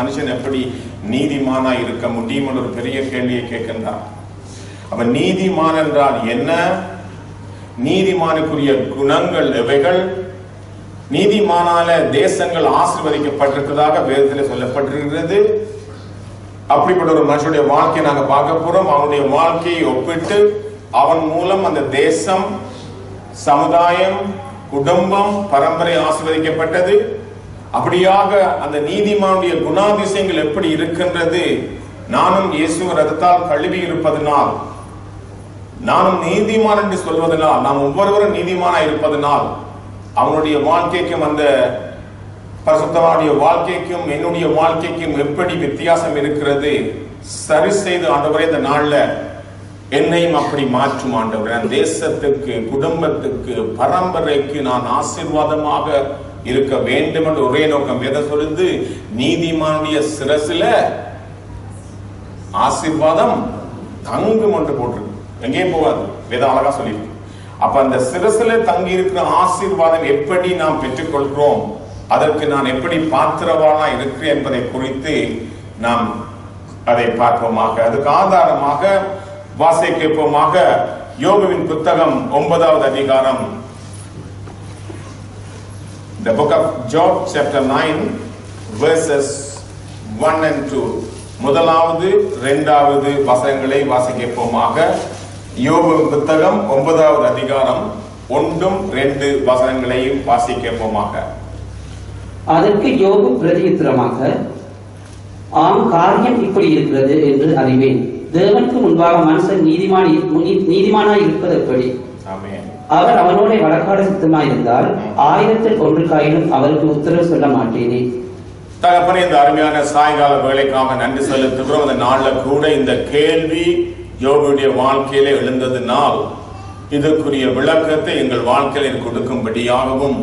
மனுஷன் எப்படி நீதிமானா இருக்க முடியும் என்ற ஒரு பெரிய கேள்வியை கேட்கின்றார் அப்ப நீதிமான் என்றால் என்ன நீதிமானுக்குரிய குணங்கள் எவைகள் நீதிமானால தேசங்கள் ஆசீர்வதிக்கப்பட்டிருக்கிறதாக வேதத்தில் சொல்லப்பட்டிருக்கிறது அப்படிப்பட்ட ஒரு மனுஷனுடைய வாழ்க்கையை நாங்க பார்க்க போறோம் அவனுடைய வாழ்க்கையை ஒப்பிட்டு அவன் மூலம் அந்த தேசம் சமுதாயம் குடும்பம் பரம்பரை ஆசீர்வதிக்கப்பட்டது அப்படியாக அந்த நீதிமானுடைய குணாதிசயங்கள் எப்படி இருக்கின்றது நானும் இயேசு ரதத்தால் கழுவி இருப்பதனால் நானும் நீதிமான் என்று சொல்வதனால் நாம் ஒவ்வொருவரும் நீதிமானா இருப்பதனால் அவனுடைய வாழ்க்கைக்கும் அந்த பரிசுத்தவானுடைய வாழ்க்கைக்கும் என்னுடைய வாழ்க்கைக்கும் எப்படி வித்தியாசம் இருக்கிறது சரி செய்து ஆண்டவரே இந்த நாள்ல என்னையும் அப்படி மாற்றும் ஆண்டவரே அந்த தேசத்துக்கு குடும்பத்துக்கு பரம்பரைக்கு நான் ஆசீர்வாதமாக இருக்க வேண்டும் என்று ஒரே நோக்கம் எதை சொல்லுது நீதிமானுடைய சிரசில ஆசீர்வாதம் தங்கும் என்று போட்டிருக்கு எங்கேயும் போகாது வேதம் அழகா சொல்லியிருக்கு அப்ப அந்த சிரசில தங்கி இருக்கிற ஆசீர்வாதம் எப்படி நாம் பெற்றுக்கொள்கிறோம் அதற்கு நான் எப்படி பாத்திரவானா இருக்கிறேன் என்பதை குறித்து நாம் அதை பார்ப்போமாக அதுக்கு ஆதாரமாக வாசிக்கப்போமாக யோகுவின் புத்தகம் ஒன்பதாவது அதிகாரம் The book of Job chapter 9 verses 1 and 2 முதலாவது இரண்டாவது வசனங்களை வாசிக்கப்போமாக யோபுவின் புத்தகம் ஒன்பதாவது அதிகாரம் ஒன்றும் ரெண்டு வசனங்களையும் வாசிக்கப்போமாக அதற்கு யோபு பிரதியுத்தரமாக ஆம் காரியம் இப்படி இருக்கிறது என்று அறிவேன் தேவனுக்கு முன்பாக மனுஷன் நீதிமான நீதிமானாய் இருப்பது எப்படி ஆமென் அவர் அவனோட வழக்காட சித்தமாயிருந்தால் ஆயிரத்தில் ஒன்றுக்காயினும் அவருக்கு உத்தரவு சொல்ல மாட்டேனே தகப்பனே இந்த அருமையான சாயங்கால வேலைக்காக நன்றி செலுத்துகிறோம் அந்த நாள்ல கூட இந்த கேள்வி யோகுடைய வாழ்க்கையில எழுந்ததினால் இதற்குரிய விளக்கத்தை எங்கள் வாழ்க்கையில கொடுக்கும்படியாகவும்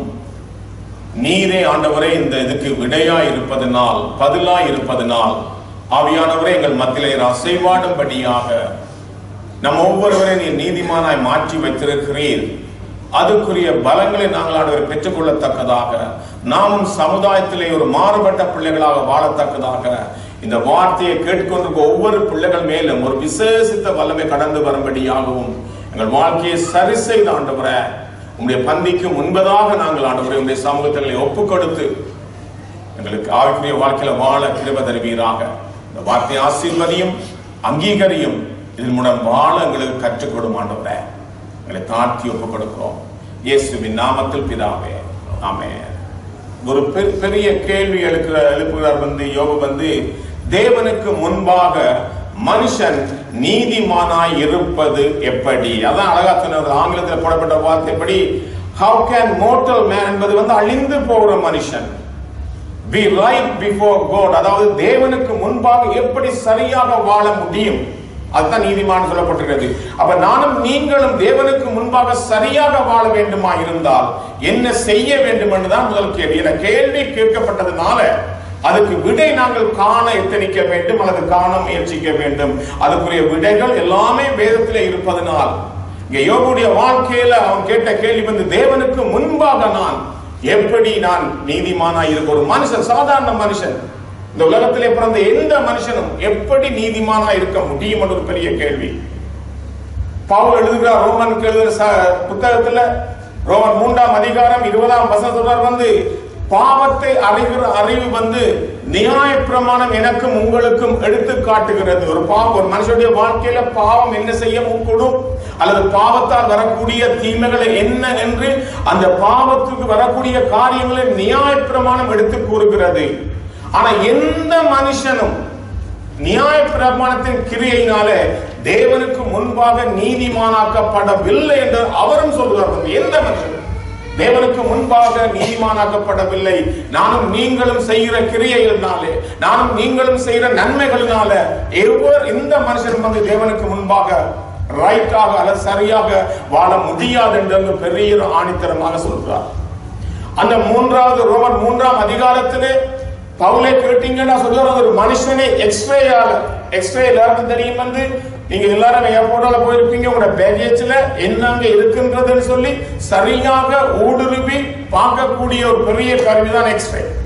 நீரே ஆண்டவரே இந்த இதுக்கு விடையா இருப்பதனால் பதிலா இருப்பதனால் ஆவியானவரே எங்கள் மத்தியிலே அசைவாடும்படியாக நம் ஒவ்வொருவரையும் நீர் நீதிமானாய் மாற்றி வைத்திருக்கிறீர் அதுக்குரிய பலங்களை நாங்கள் ஆண்டவர் பெற்றுக்கொள்ளத்தக்கதாக நாமும் சமுதாயத்திலே ஒரு மாறுபட்ட பிள்ளைகளாக வாழத்தக்கதாக இந்த வார்த்தையை கேட்டுக்கொண்டிருக்க ஒவ்வொரு பிள்ளைகள் மேலும் ஒரு விசேஷித்த வல்லமை கடந்து வரும்படியாகவும் எங்கள் வாழ்க்கையை சரி செய்த ஆண்டவரை உங்களுடைய பந்திக்கு முன்பதாக நாங்கள் ஆண்டவரை உங்களுடைய சமூகத்தை ஒப்பு கொடுத்து எங்களுக்கு ஆவிக்குரிய வாழ்க்கையில வாழ கிருப தருவீராக இந்த வார்த்தை ஆசீர்வதியும் அங்கீகரியும் இதன் மூலம் வாழ எங்களுக்கு கற்றுக் கொடும் ஆண்டவரே எங்களை தாழ்த்தி ஒப்பு கொடுக்கிறோம் இயேசுவின் நாமத்தில் பிதாவே ஆமென் ஒரு பெ- பெரிய கேள்வி எழுக்கிற எழுப்புகிறார் வந்து யோபு வந்து தேவனுக்கு முன்பாக மனுஷன் நீதிமானாய் இருப்பது எப்படி அதான் அழகா சொன்னது ஆங்கிலத்தில் போடப்பட்ட வார்த்தை எப்படி ஹவு கேன் மோட்டல் மேன் என்பது வந்து அழிந்து போகிற மனுஷன் be right before God அதாவது தேவனுக்கு முன்பாக எப்படி சரியாக வாழ முடியும் அதுதான் நீதிமான் சொல்லப்பட்டிருக்கிறது அப்ப நானும் நீங்களும் தேவனுக்கு முன்பாக சரியாக வாழ வேண்டுமா இருந்தால் என்ன செய்ய வேண்டும் என்றுதான் முதல் கேள்வி என கேள்வி கேட்கப்பட்டதுனால அதுக்கு விடை நாங்கள் காண எத்தனிக்க வேண்டும் அல்லது காண முயற்சிக்க வேண்டும் அதுக்குரிய விடைகள் எல்லாமே வேதத்திலே இருப்பதனால் இங்க யோபுடைய வாழ்க்கையில அவன் கேட்ட கேள்வி வந்து தேவனுக்கு முன்பாக நான் எப்படி நான் நீதிமானா இருக்க ஒரு மனுஷன் சாதாரண மனுஷன் இந்த உலகத்திலே பிறந்த எந்த மனுஷனும் எப்படி நீதிமானா இருக்க முடியும் என்ற ஒரு பெரிய கேள்வி பவுல் எழுதுகிறார் ரோமனுக்கு எழுதுகிற ச- புத்தகத்துல ரோமன் மூன்றாம் அதிகாரம் இருபதாம் வசனத்துடன் வந்து பாவத்தை அறிகிற அறிவு வந்து நியாய பிரமாணம் எனக்கும் உங்களுக்கும் எடுத்து காட்டுகிறது ஒரு பாவம் ஒரு மனுஷனுடைய வாழ்க்கையில பாவம் என்ன செய்ய கூடும் அல்லது பாவத்தால் வரக்கூடிய தீமைகளை என்ன என்று அந்த பாவத்துக்கு வரக்கூடிய காரியங்களை நியாய பிரமாணம் எடுத்து கூறுகிறது ஆனா எந்த மனுஷனும் நியாய பிரமாணத்தின் கிரியையினாலே தேவனுக்கு முன்பாக நீதிமானாக்கப்படவில்லை என்று அவரும் சொல்கிறார் எந்த மனுஷனும் தேவனுக்கு முன்பாக நீதிமானாக்கப்படவில்லை நானும் நீங்களும் செய்கிற கிரியைகளினாலே நானும் நீங்களும் செய்கிற நன்மைகளினால எவர் எந்த மனுஷனும் வந்து தேவனுக்கு முன்பாக ரைட்டாக அல்லது சரியாக வாழ முடியாது என்று பெரிய ஒரு ஆணித்தரமாக சொல்கிறார் அந்த மூன்றாவது ரோமர் மூன்றாம் அதிகாரத்திலே பவுலே கேட்டீங்கன்னா சொல்ற ஒரு மனுஷனே எக்ஸ்ரேயால எக்ஸ்ரே எல்லாருக்கும் தெரியும் வந்து நீங்க எல்லாரும் ஏர்போர்ட்டால போயிருப்பீங்க உங்களோட பேகேஜ்ல என்னங்க இருக்கின்றதுன்னு சொல்லி சரியாக ஊடுருவி பார்க்கக்கூடிய ஒரு பெரிய கருவி தான் எக்ஸ்ரே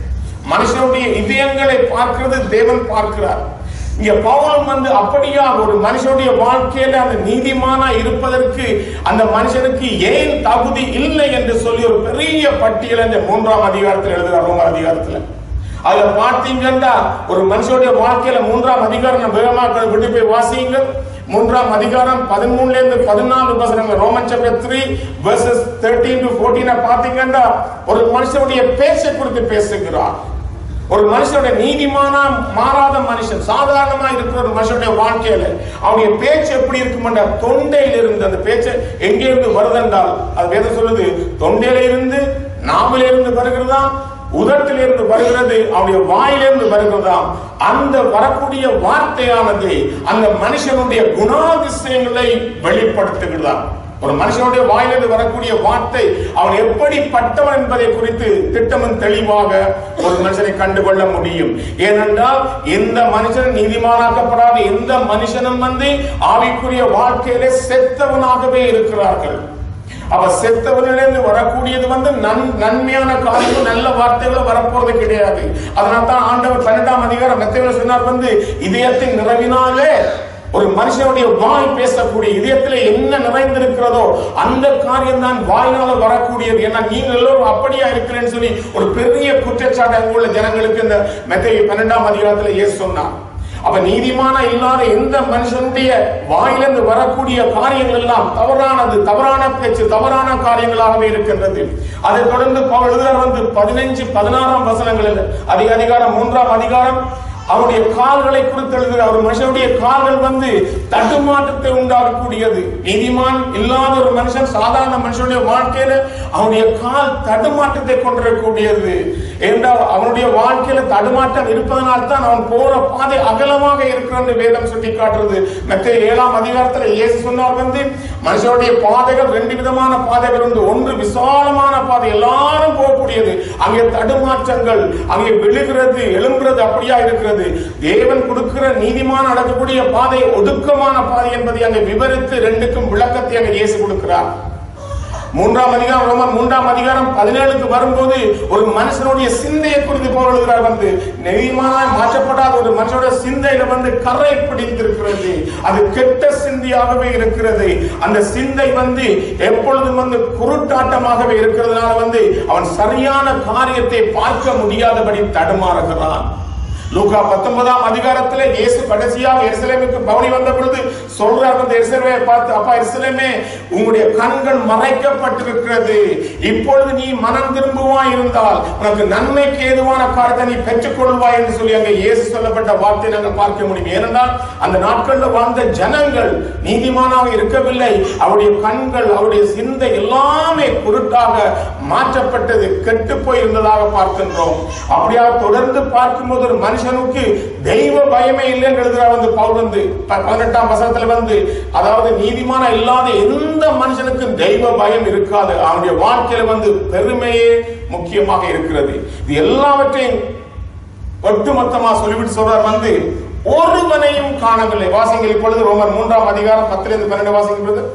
மனுஷனுடைய இதயங்களை பார்க்கிறது தேவன் பார்க்கிறார் இங்க பவுலும் வந்து அப்படியா ஒரு மனுஷனுடைய வாழ்க்கையில அந்த நீதிமானா இருப்பதற்கு அந்த மனுஷனுக்கு ஏன் தகுதி இல்லை என்று சொல்லி ஒரு பெரிய பட்டியல் இந்த மூன்றாம் அதிகாரத்தில் எழுதுகிறார் ரோமர் அதிகாரத்துல அதுல பார்த்தீங்கன்னா ஒரு மனுஷனுடைய வாழ்க்கையில மூன்றாம் அதிகாரம் நான் வேகமாக விட்டு போய் வாசிங்க மூன்றாம் அதிகாரம் பதிமூணுல இருந்து பதினாலு வசனங்கள் Roman chapter three verses thirteen to fourteen பாத்தீங்கன்னா ஒரு மனுஷனுடைய பேச்சை குறித்து பேசுகிறார் ஒரு மனுஷனுடைய நீதிமானா மாறாத மனுஷன் சாதாரணமா இருக்கிற ஒரு மனுஷனுடைய வாழ்க்கையில அவனுடைய பேச்சு எப்படி இருக்குமென்ற தொண்டையில இருந்து அந்த பேச்சு எங்கே இருந்து வருதென்றால் அது வேதம் சொல்லுது தொண்டையில இருந்து நாவில இருந்து வருகிறதா உதட்டிலிருந்து வருகிறது அவனுடைய வாயிலிருந்து வருகிறதாம் அந்த வரக்கூடிய வார்த்தையானது அந்த மனுஷனுடைய குணாதிசயங்களை வெளிப்படுத்துகிறதாம் ஒரு மனுஷனுடைய வாயிலிருந்து வரக்கூடிய வார்த்தை அவன் எப்படிப்பட்டவன் என்பதை குறித்து திட்டமும் தெளிவாக ஒரு மனுஷனை கண்டுகொள்ள முடியும் ஏனென்றால் எந்த மனுஷன் நீதிமானாக்கப்படாத எந்த மனுஷனும் வந்து ஆவிக்குரிய வாழ்க்கையிலே செத்தவனாகவே இருக்கிறார்கள் அவ செத்தவனிலிருந்து வரக்கூடியது வந்து நன் நன்மையான காரியம் நல்ல வார்த்தைகள் வரப்போறது கிடையாது அதனால தான் ஆண்டவர் பன்னெண்டாம் அதிகாரம் மெத்தையில சொன்னார் வந்து இதயத்தின் நிறைவினாலே ஒரு மனுஷனுடைய வாய் பேசக்கூடிய இதயத்துல என்ன நிறைந்திருக்கிறதோ அந்த காரியம் தான் வாயினால வரக்கூடியது ஏன்னா நீங்க எல்லோரும் அப்படியா இருக்கிறேன்னு சொல்லி ஒரு பெரிய குற்றச்சாட்டு அங்குள்ள ஜனங்களுக்கு இந்த மெத்தைய பன்னெண்டாம் அதிகாரத்துல இயேசு சொன்னார் அப்ப நீதிமான இல்லாத எந்த மனுஷனுடைய வாயிலிருந்து வரக்கூடிய காரியங்கள் எல்லாம் தவறானது தவறான பேச்சு தவறான காரியங்களாகவே இருக்கின்றது அதை தொடர்ந்து பவுல் எழுதுகிறார் வந்து பதினைஞ்சு பதினாறாம் வசனங்களில் அதிக அதிகாரம் மூன்றாம் அதிகாரம் அவருடைய கால்களை குறித்து எழுதுகிறார் ஒரு மனுஷனுடைய கால்கள் வந்து தட்டுமாற்றத்தை உண்டாகக்கூடியது நீதிமான் இல்லாத ஒரு மனுஷன் சாதாரண மனுஷனுடைய வாழ்க்கையில அவனுடைய கால் தடுமாற்றத்தை கொண்டிருக்கக்கூடியது என்றால் அவனுடைய வாழ்க்கையில தடுமாற்றம் இருப்பதனால் தான் அவன் போற பாதை அகலமாக இருக்கிறது வேதம் சுட்டி காட்டுறது மற்ற ஏழாம் அதிகாரத்துல இயேசு சொன்னார் வந்து மனுஷனுடைய பாதைகள் ரெண்டு விதமான பாதைகள் உண்டு ஒன்று விசாலமான பாதை எல்லாரும் போகக்கூடியது அங்கே தடுமாற்றங்கள் அங்கே விழுகிறது எழும்புறது அப்படியா இருக்கிறது தேவன் கொடுக்கிற நீதிமான நடக்கக்கூடிய பாதை ஒடுக்கமான பாதை என்பதை அங்கே விவரித்து ரெண்டுக்கும் விளக்கத்தை அங்கே இயேசு கொடுக்கிறார் மூன்றாம் அதிகாரம் ரோமர் மூன்றாம் அதிகாரம் பதினேழுக்கு வரும்போது ஒரு மனுஷனுடைய சிந்தையை குறித்து போகிறார் வந்து நெய்மான மாற்றப்படாத ஒரு மனுஷனுடைய சிந்தையில வந்து கரை பிடித்திருக்கிறது அது கெட்ட சிந்தையாகவே இருக்கிறது அந்த சிந்தை வந்து எப்பொழுதும் வந்து குருட்டாட்டமாகவே இருக்கிறதுனால வந்து அவன் சரியான காரியத்தை பார்க்க முடியாதபடி தடுமாறுகிறான் லூக்கா பத்தொன்பதாம் அதிகாரத்திலே இயேசு கடைசியாக எருசலேமுக்கு பவனி வந்த பொழுது சொல்றார் அந்த எருசலேமை பார்த்து அப்பா எருசலேமே உங்களுடைய கண்கள் மறைக்கப்பட்டிருக்கிறது இப்பொழுது நீ மனம் திரும்புவாய் இருந்தால் உனக்கு நன்மைக்கு ஏதுவான காரியத்தை நீ பெற்றுக் கொள்வாய் என்று சொல்லி அங்கே இயேசு சொல்லப்பட்ட வார்த்தை நாங்கள் பார்க்க முடியும் ஏனென்றால் அந்த நாட்கள்ல வாழ்ந்த ஜனங்கள் நீதிமானாக இருக்கவில்லை அவருடைய கண்கள் அவருடைய சிந்தை எல்லாமே குருட்டாக மாற்றப்பட்டது கெட்டு போய் இருந்ததாக பார்க்கின்றோம் அப்படியா தொடர்ந்து பார்க்கும்போது ஒரு மனுஷனுக்கு தெய்வ பயமே இல்லை என்று எழுதுகிறார் வந்து பவுல் வந்து ப- பதினெட்டாம் வசனத்துல வந்து அதாவது நீதிமான இல்லாத எந்த மனுஷனுக்கும் தெய்வ பயம் இருக்காது அவனுடைய வாழ்க்கையில வந்து பெருமையே முக்கியமாக இருக்கிறது இது எல்லாவற்றையும் ஒட்டுமொத்தமா சொல்லிவிட்டு சொல்றார் வந்து ஒருவனையும் காணவில்லை வாசிங்கள் இப்பொழுது ரோமர் மூன்றாம் அதிகாரம் பத்திலிருந்து பன்னெண்டு வாசிக்கிறது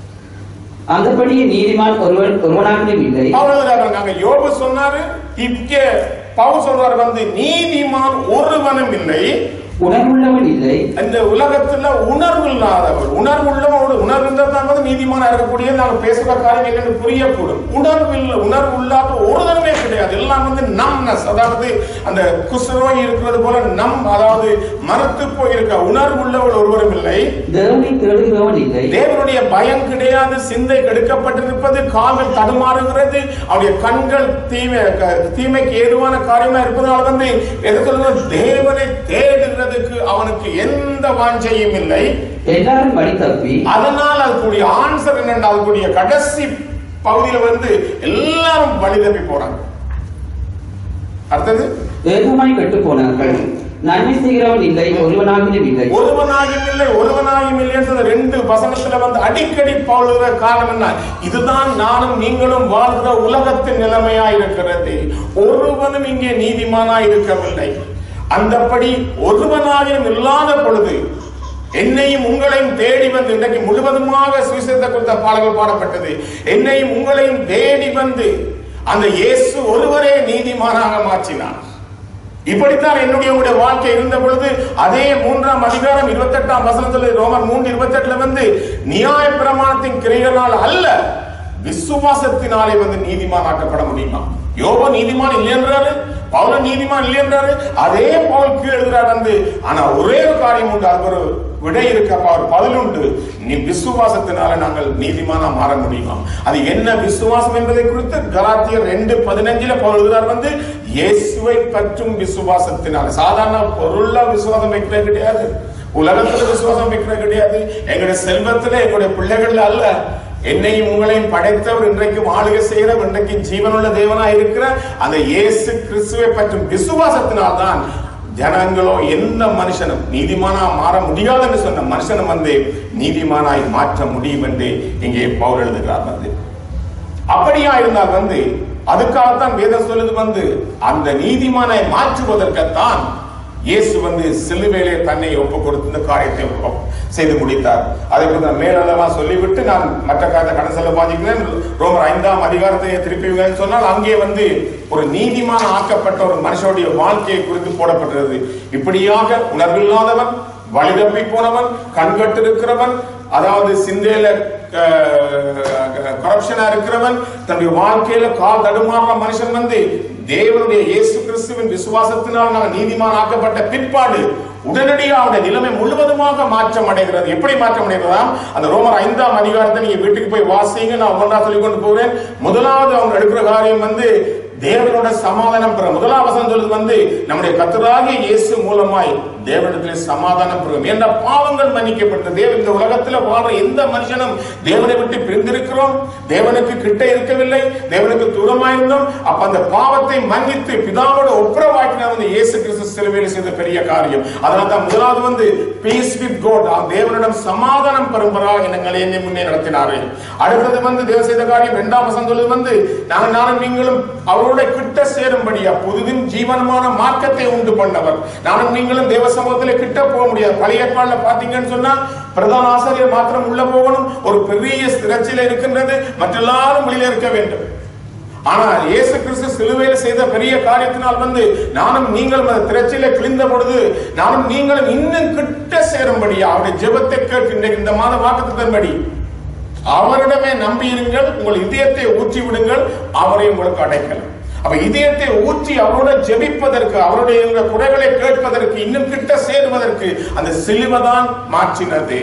அந்தபடியே நீதிமான் ஒருவன் ஒருவனாகிலும் இல்லை பவுல் நாங்க யோபு சொன்னாரு இங்கே பவுல் சொல்றாரு வந்து நீதிமான் ஒருவனும் இல்லை உணர்வுள்ளவன் இல்லை இந்த உலகத்துல உணர்வு இல்லாதவர் உணர்வு உள்ளவனோடு உணர்வு இருந்தால் தான் வந்து நீதிமானா இருக்கக்கூடிய நாங்க பேசுற காரியம் என்னன்னு புரியக்கூடும் உணர்வு இல்லை உணர்வு இல்லாத ஒரு தன்மை கிடையாது எல்லாம் வந்து நம்னஸ் அதாவது அந்த குஷ்டநோய் இருக்கிறது போல நம் அதாவது மறுத்து போயிருக்க உணர்வு உள்ளவள் ஒருவரும் இல்லை தேவனை தேடுகிறவன் இல்லை தேவனுடைய பயம் கிடையாது சிந்தை கெடுக்கப்பட்டிருப்பது கால்கள் தடுமாறுகிறது அவருடைய கண்கள் தீமை க- தீமைக்கு ஏதுவான காரியமா இருப்பதனால வந்து எது சொல்லுங்க தேவனை தேடுகிறதுக்கு அவனுக்கு எந்த வாஞ்சையும் இல்லை எல்லாரும் வழி தப்பி அதனால் அதுக்குரிய ஆன்சர் என்னன்னா அதுக்குரிய கடைசி பகுதியில வந்து எல்லாரும் வழி தப்பி போறாங்க அடுத்தது ஏகமாய் கெட்டு போனார்கள் நன்மை செய்கிறவன் இல்லை ஒருவனாகிலும் இல்லை ஒருவனாயும் இல்லை ஒருவனாயும் இல்லைன்னு சொல்ல ரெண்டு வசனத்துல வந்து அடிக்கடி பவுலுகிற காரணம் என்ன இதுதான் நானும் நீங்களும் வாழ்கிற உலகத்தின் நிலைமையா இருக்கிறது ஒருவனும் இங்கே நீதிமானா இருக்கவில்லை அந்தப்படி ஒருவனாயும் இல்லாத பொழுது என்னையும் உங்களையும் தேடி வந்து இன்றைக்கு முழுவதுமாக சுவிசேஷத்தை குறித்த பாடல்கள் பாடப்பட்டது என்னையும் உங்களையும் தேடி வந்து அந்த இயேசு ஒருவரே நீதிமானாக மாற்றினார் இப்படித்தான் என்னுடைய உங்களுடைய வாழ்க்கை இருந்த பொழுது அதே மூன்றாம் அதிகாரம் இருபத்தி எட்டாம் வசனத்துல ரோமர் மூன்று இருபத்தி எட்டுல வந்து நியாய பிரமாணத்தின் கிரைகளால் அல்ல விசுவாசத்தினாலே வந்து நீதிமானாக்கப்பட முடியுமா யோப நீதிமான் இல்லைன்றாரு பவுல நீதிமான் இல்லைன்றாரு அதே பவுல் கீழ் எழுதுறார் வந்து ஆனா ஒரே ஒரு காரியம் உண்டு அது ஒரு விடை இருக்கப்பா ஒரு பதில் உண்டு நீ விசுவாசத்தினால நாங்கள் நீதிமானா மாற முடியுமா அது என்ன விசுவாசம் என்பதை குறித்து கலாத்தியர் ரெண்டு பதினஞ்சுல பவுல் எழுதுறார் வந்து இயேசுவை பற்றும் விசுவாசத்தினால சாதாரண பொருள்ல விசுவாசம் வைக்கிறது கிடையாது உலகத்துல விசுவாசம் வைக்கிறது கிடையாது எங்களுடைய செல்வத்துல எங்களுடைய பிள்ளைகள் அல்ல என்னையும் உங்களையும் படைத்தவர் இன்றைக்கும் ஆளுகை செய்கிறவர் இன்றைக்கு ஜீவனுள்ள தேவனா இருக்கிற அந்த இயேசு கிறிஸ்துவை பற்றும் விசுவாசத்தினால்தான் ஜனங்களோ எந்த மனுஷனும் நீதிமானா மாற முடியாது என்று சொன்ன மனுஷனும் வந்து நீதிமானாய் மாற்ற முடியும் என்று இங்கே பவுல் எழுதுகிறார் வந்து அப்படியா இருந்தால் வந்து அதுக்காகத்தான் வேதம் சொல்லுது வந்து அந்த நீதிமானை மாற்றுவதற்குத்தான் இயேசு வந்து சிலுவையிலே தன்னை ஒப்பு கொடுத்து இந்த காரியத்தை ஒப்~ செய்து முடித்தார் அதை குறித்து நான் மேலளவா சொல்லிவிட்டு நான் மற்ற காரியத்தை கடன் செல்ல பாதிக்கிறேன் ரோமர் ஐந்தாம் அதிகாரத்தை திருப்பி சொன்னால் அங்கே வந்து ஒரு நீதிமான ஆக்கப்பட்ட ஒரு மனுஷனுடைய வாழ்க்கையை குறித்து போடப்பட்டிருக்கிறது இப்படியாக உணர்வில்லாதவன் வழிதப்பி போனவன் கண்கட்டு இருக்கிறவன் அதாவது சிந்தையில கரப்ஷனா இருக்கிறவன் தன்னுடைய வாழ்க்கையில கால் தடுமாறுற மனுஷன் வந்து தேவனுடைய இயேசு கிறிஸ்துவின் விசுவாசத்தினால் நாங்கள் நீதிமான் ஆக்கப்பட்ட பிற்பாடு உடனடியாக அவருடைய நிலைமை முழுவதுமாக மாற்றம் அடைகிறது எப்படி மாற்றம் அடைகிறதா அந்த ரோமர் ஐந்தாம் அதிகாரத்தை நீங்க வீட்டுக்கு போய் வாசிங்க நான் ஒன்றா சொல்லிக் கொண்டு போகிறேன் முதலாவது அவங்க எடுக்கிற காரியம் வந்து தேவனோட சமாதானம் பெற முதலாம் வசனம் சொல்றது வந்து நம்முடைய கத்தராகிய இயேசு மூலமாய் தேவனிடத்திலே சமாதானம் பெறும் என்ற பாவங்கள் மன்னிக்கப்பட்டது தேவன் இந்த உலகத்துல வாழ்ற எந்த மனுஷனும் தேவனை விட்டு பிரிந்திருக்கிறோம் தேவனுக்கு கிட்ட இருக்கவில்லை தேவனுக்கு தூரமாயிருந்தோம் அப்ப அந்த பாவத்தை மன்னித்து பிதாவோட ஒப்புரவாக்கினார் வந்து இயேசு கிறிஸ்து சிலுவையில் செய்த பெரிய காரியம் அதனால தான் முதலாவது வந்து பீஸ் வித் கோட் தேவனிடம் சமாதானம் பெறும்பராக எங்களை என்னை முன்னே நடத்தினாரு அடுத்தது வந்து தேவ செய்த காரியம் இரண்டாம் வசனம் சொல்லுது வந்து நாங்கள் நானும் நீங்களும் அவரோட கிட்ட சேரும்படியா புதுதும் ஜீவனமான மார்க்கத்தை உண்டு பண்ணவர் நானும் நீங்களும் தேவ சமூகத்தில் கிட்ட போக முடியாது பழைய ஏற்பாடுல பாத்தீங்கன்னு சொன்னா பிரதான ஆசிரியர் மாத்திரம் உள்ள போகணும் ஒரு பெரிய திரச்சில இருக்கின்றது மற்ற எல்லாரும் வெளியில இருக்க வேண்டும் ஆனால் இயேசு கிறிஸ்து சிலுவையில் செய்த பெரிய காரியத்தினால் வந்து நானும் நீங்களும் அந்த திரைச்சில கிழிந்த பொழுது நானும் நீங்களும் இன்னும் கிட்ட சேரும்படியா அவருடைய ஜெபத்தை கேட்கின்ற இந்த மாத வாக்குத்தின்படி அவரிடமே நம்பியிருங்கள் உங்கள் இதயத்தை ஊற்றி விடுங்கள் அவரை உங்களுக்கு அடைக்கலாம் அப்ப இதயத்தை ஊற்றி அவரோட ஜெபிப்பதற்கு அவருடைய இந்த குறைகளை கேட்பதற்கு இன்னும் கிட்ட சேருவதற்கு அந்த சிலுவைதான் மாற்றினது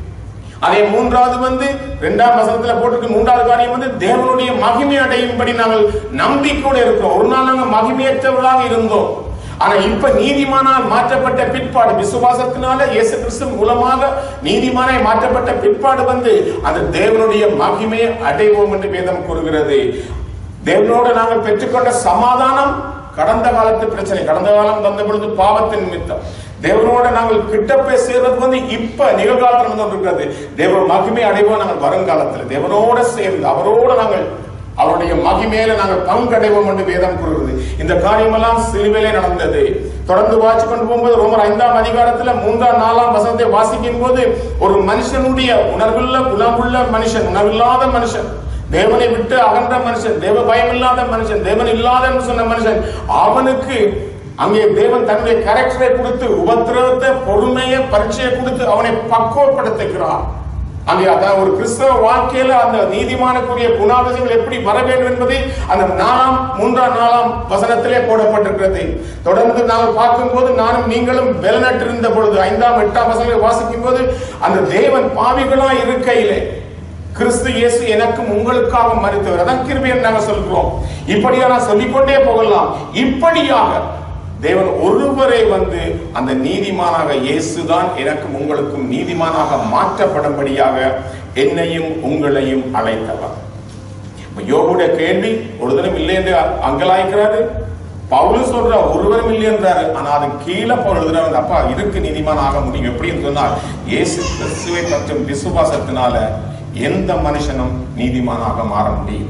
அதே மூன்றாவது வந்து இரண்டாம் வசனத்துல போட்டிருக்கு மூன்றாவது காரியம் வந்து தேவனுடைய மகிமை அடையும்படி நாங்கள் நம்பிக்கையோட இருக்கிறோம் ஒரு நாள் நாங்கள் மகிமையற்றவர்களாக இருந்தோம் ஆனா இப்ப நீதிமானால் மாற்றப்பட்ட பிற்பாடு விசுவாசத்தினால இயேசு கிறிஸ்து மூலமாக நீதிமானாய் மாற்றப்பட்ட பிற்பாடு வந்து அந்த தேவனுடைய மகிமையை அடைவோம் என்று வேதம் கூறுகிறது தேவனோடு நாங்கள் பெற்றுக்கொண்ட சமாதானம் கடந்த காலத்து பிரச்சனை கடந்த காலம் தந்த பொழுது பாவத்தின் நிமித்தம் தேவனோட நாங்கள் கிட்ட போய் சேர்றது வந்து இப்ப நிகழ்காலத்தில் வந்து இருக்கிறது தேவ மகிமை அடைவோம் நாங்கள் வருங்காலத்தில் தேவனோட சேர்ந்து அவரோட நாங்கள் அவருடைய மகிமையில நாங்கள் பங்கடைவோம் என்று வேதம் கூறுகிறது இந்த காரியமெல்லாம் சிலுவையிலே நடந்தது தொடர்ந்து வாசிச்சு கொண்டு போகும்போது ரோமர் ஐந்தாம் அதிகாரத்துல மூன்றாம் நாலாம் வசனத்தை வாசிக்கும் போது ஒரு மனுஷனுடைய உணர்வுள்ள குணமுள்ள மனுஷன் உணர்வில்லாத மனுஷன் தேவனை விட்டு அகன்ற மனுஷன் தேவ பயம் இல்லாத மனுஷன் தேவன் இல்லாத என்று சொன்ன மனுஷன் அவனுக்கு அங்கே தேவன் தன்னுடைய கேரக்டரை கொடுத்து உபத்திரவத்தை பொறுமையை பரீட்சையை கொடுத்து அவனை பக்குவப்படுத்துகிறார் அங்கே அதான் ஒரு கிறிஸ்தவ வாழ்க்கையில அந்த நீதிமானுக்குரிய குணாதிசயங்கள் எப்படி வர வேண்டும் என்பதை அந்த நாலாம் மூன்றாம் நாலாம் வசனத்திலே போடப்பட்டிருக்கிறது தொடர்ந்து நாங்கள் பார்க்கும்போது நானும் நீங்களும் வெலநட்டிருந்த பொழுது ஐந்தாம் எட்டாம் வசனங்களை வாசிக்கும் போது அந்த தேவன் பாவிகளா இருக்கையிலே கிறிஸ்து இயேசு எனக்கும் உங்களுக்காக மறித்தவர் அதான் கிருபையை நாங்க சொல்கிறோம் இப்படியா நான் சொல்லிக்கொண்டே போகலாம் இப்படியாக தேவன் ஒருவரை வந்து அந்த நீதிமானாக இயேசுதான் எனக்கும் உங்களுக்கும் நீதிமானாக மாற்றப்படும்படியாக என்னையும் உங்களையும் அழைத்தவர் இப்ப யோகுடைய கேள்வி ஒரு தினம் இல்லை என்று அங்கலாய்க்கிறாரு பவுல் சொல்ற ஒருவரும் இல்லை என்றாரு ஆனா அது கீழே பவுல் எழுதுறாரு அப்பா இருக்கு நீதிமான் ஆக முடியும் எப்படின்னு சொன்னால் இயேசு கிறிஸ்துவை பற்றும் விசுவாசத்தினால எந்த மனுஷனும் நீதிமானாக மாற முடியும்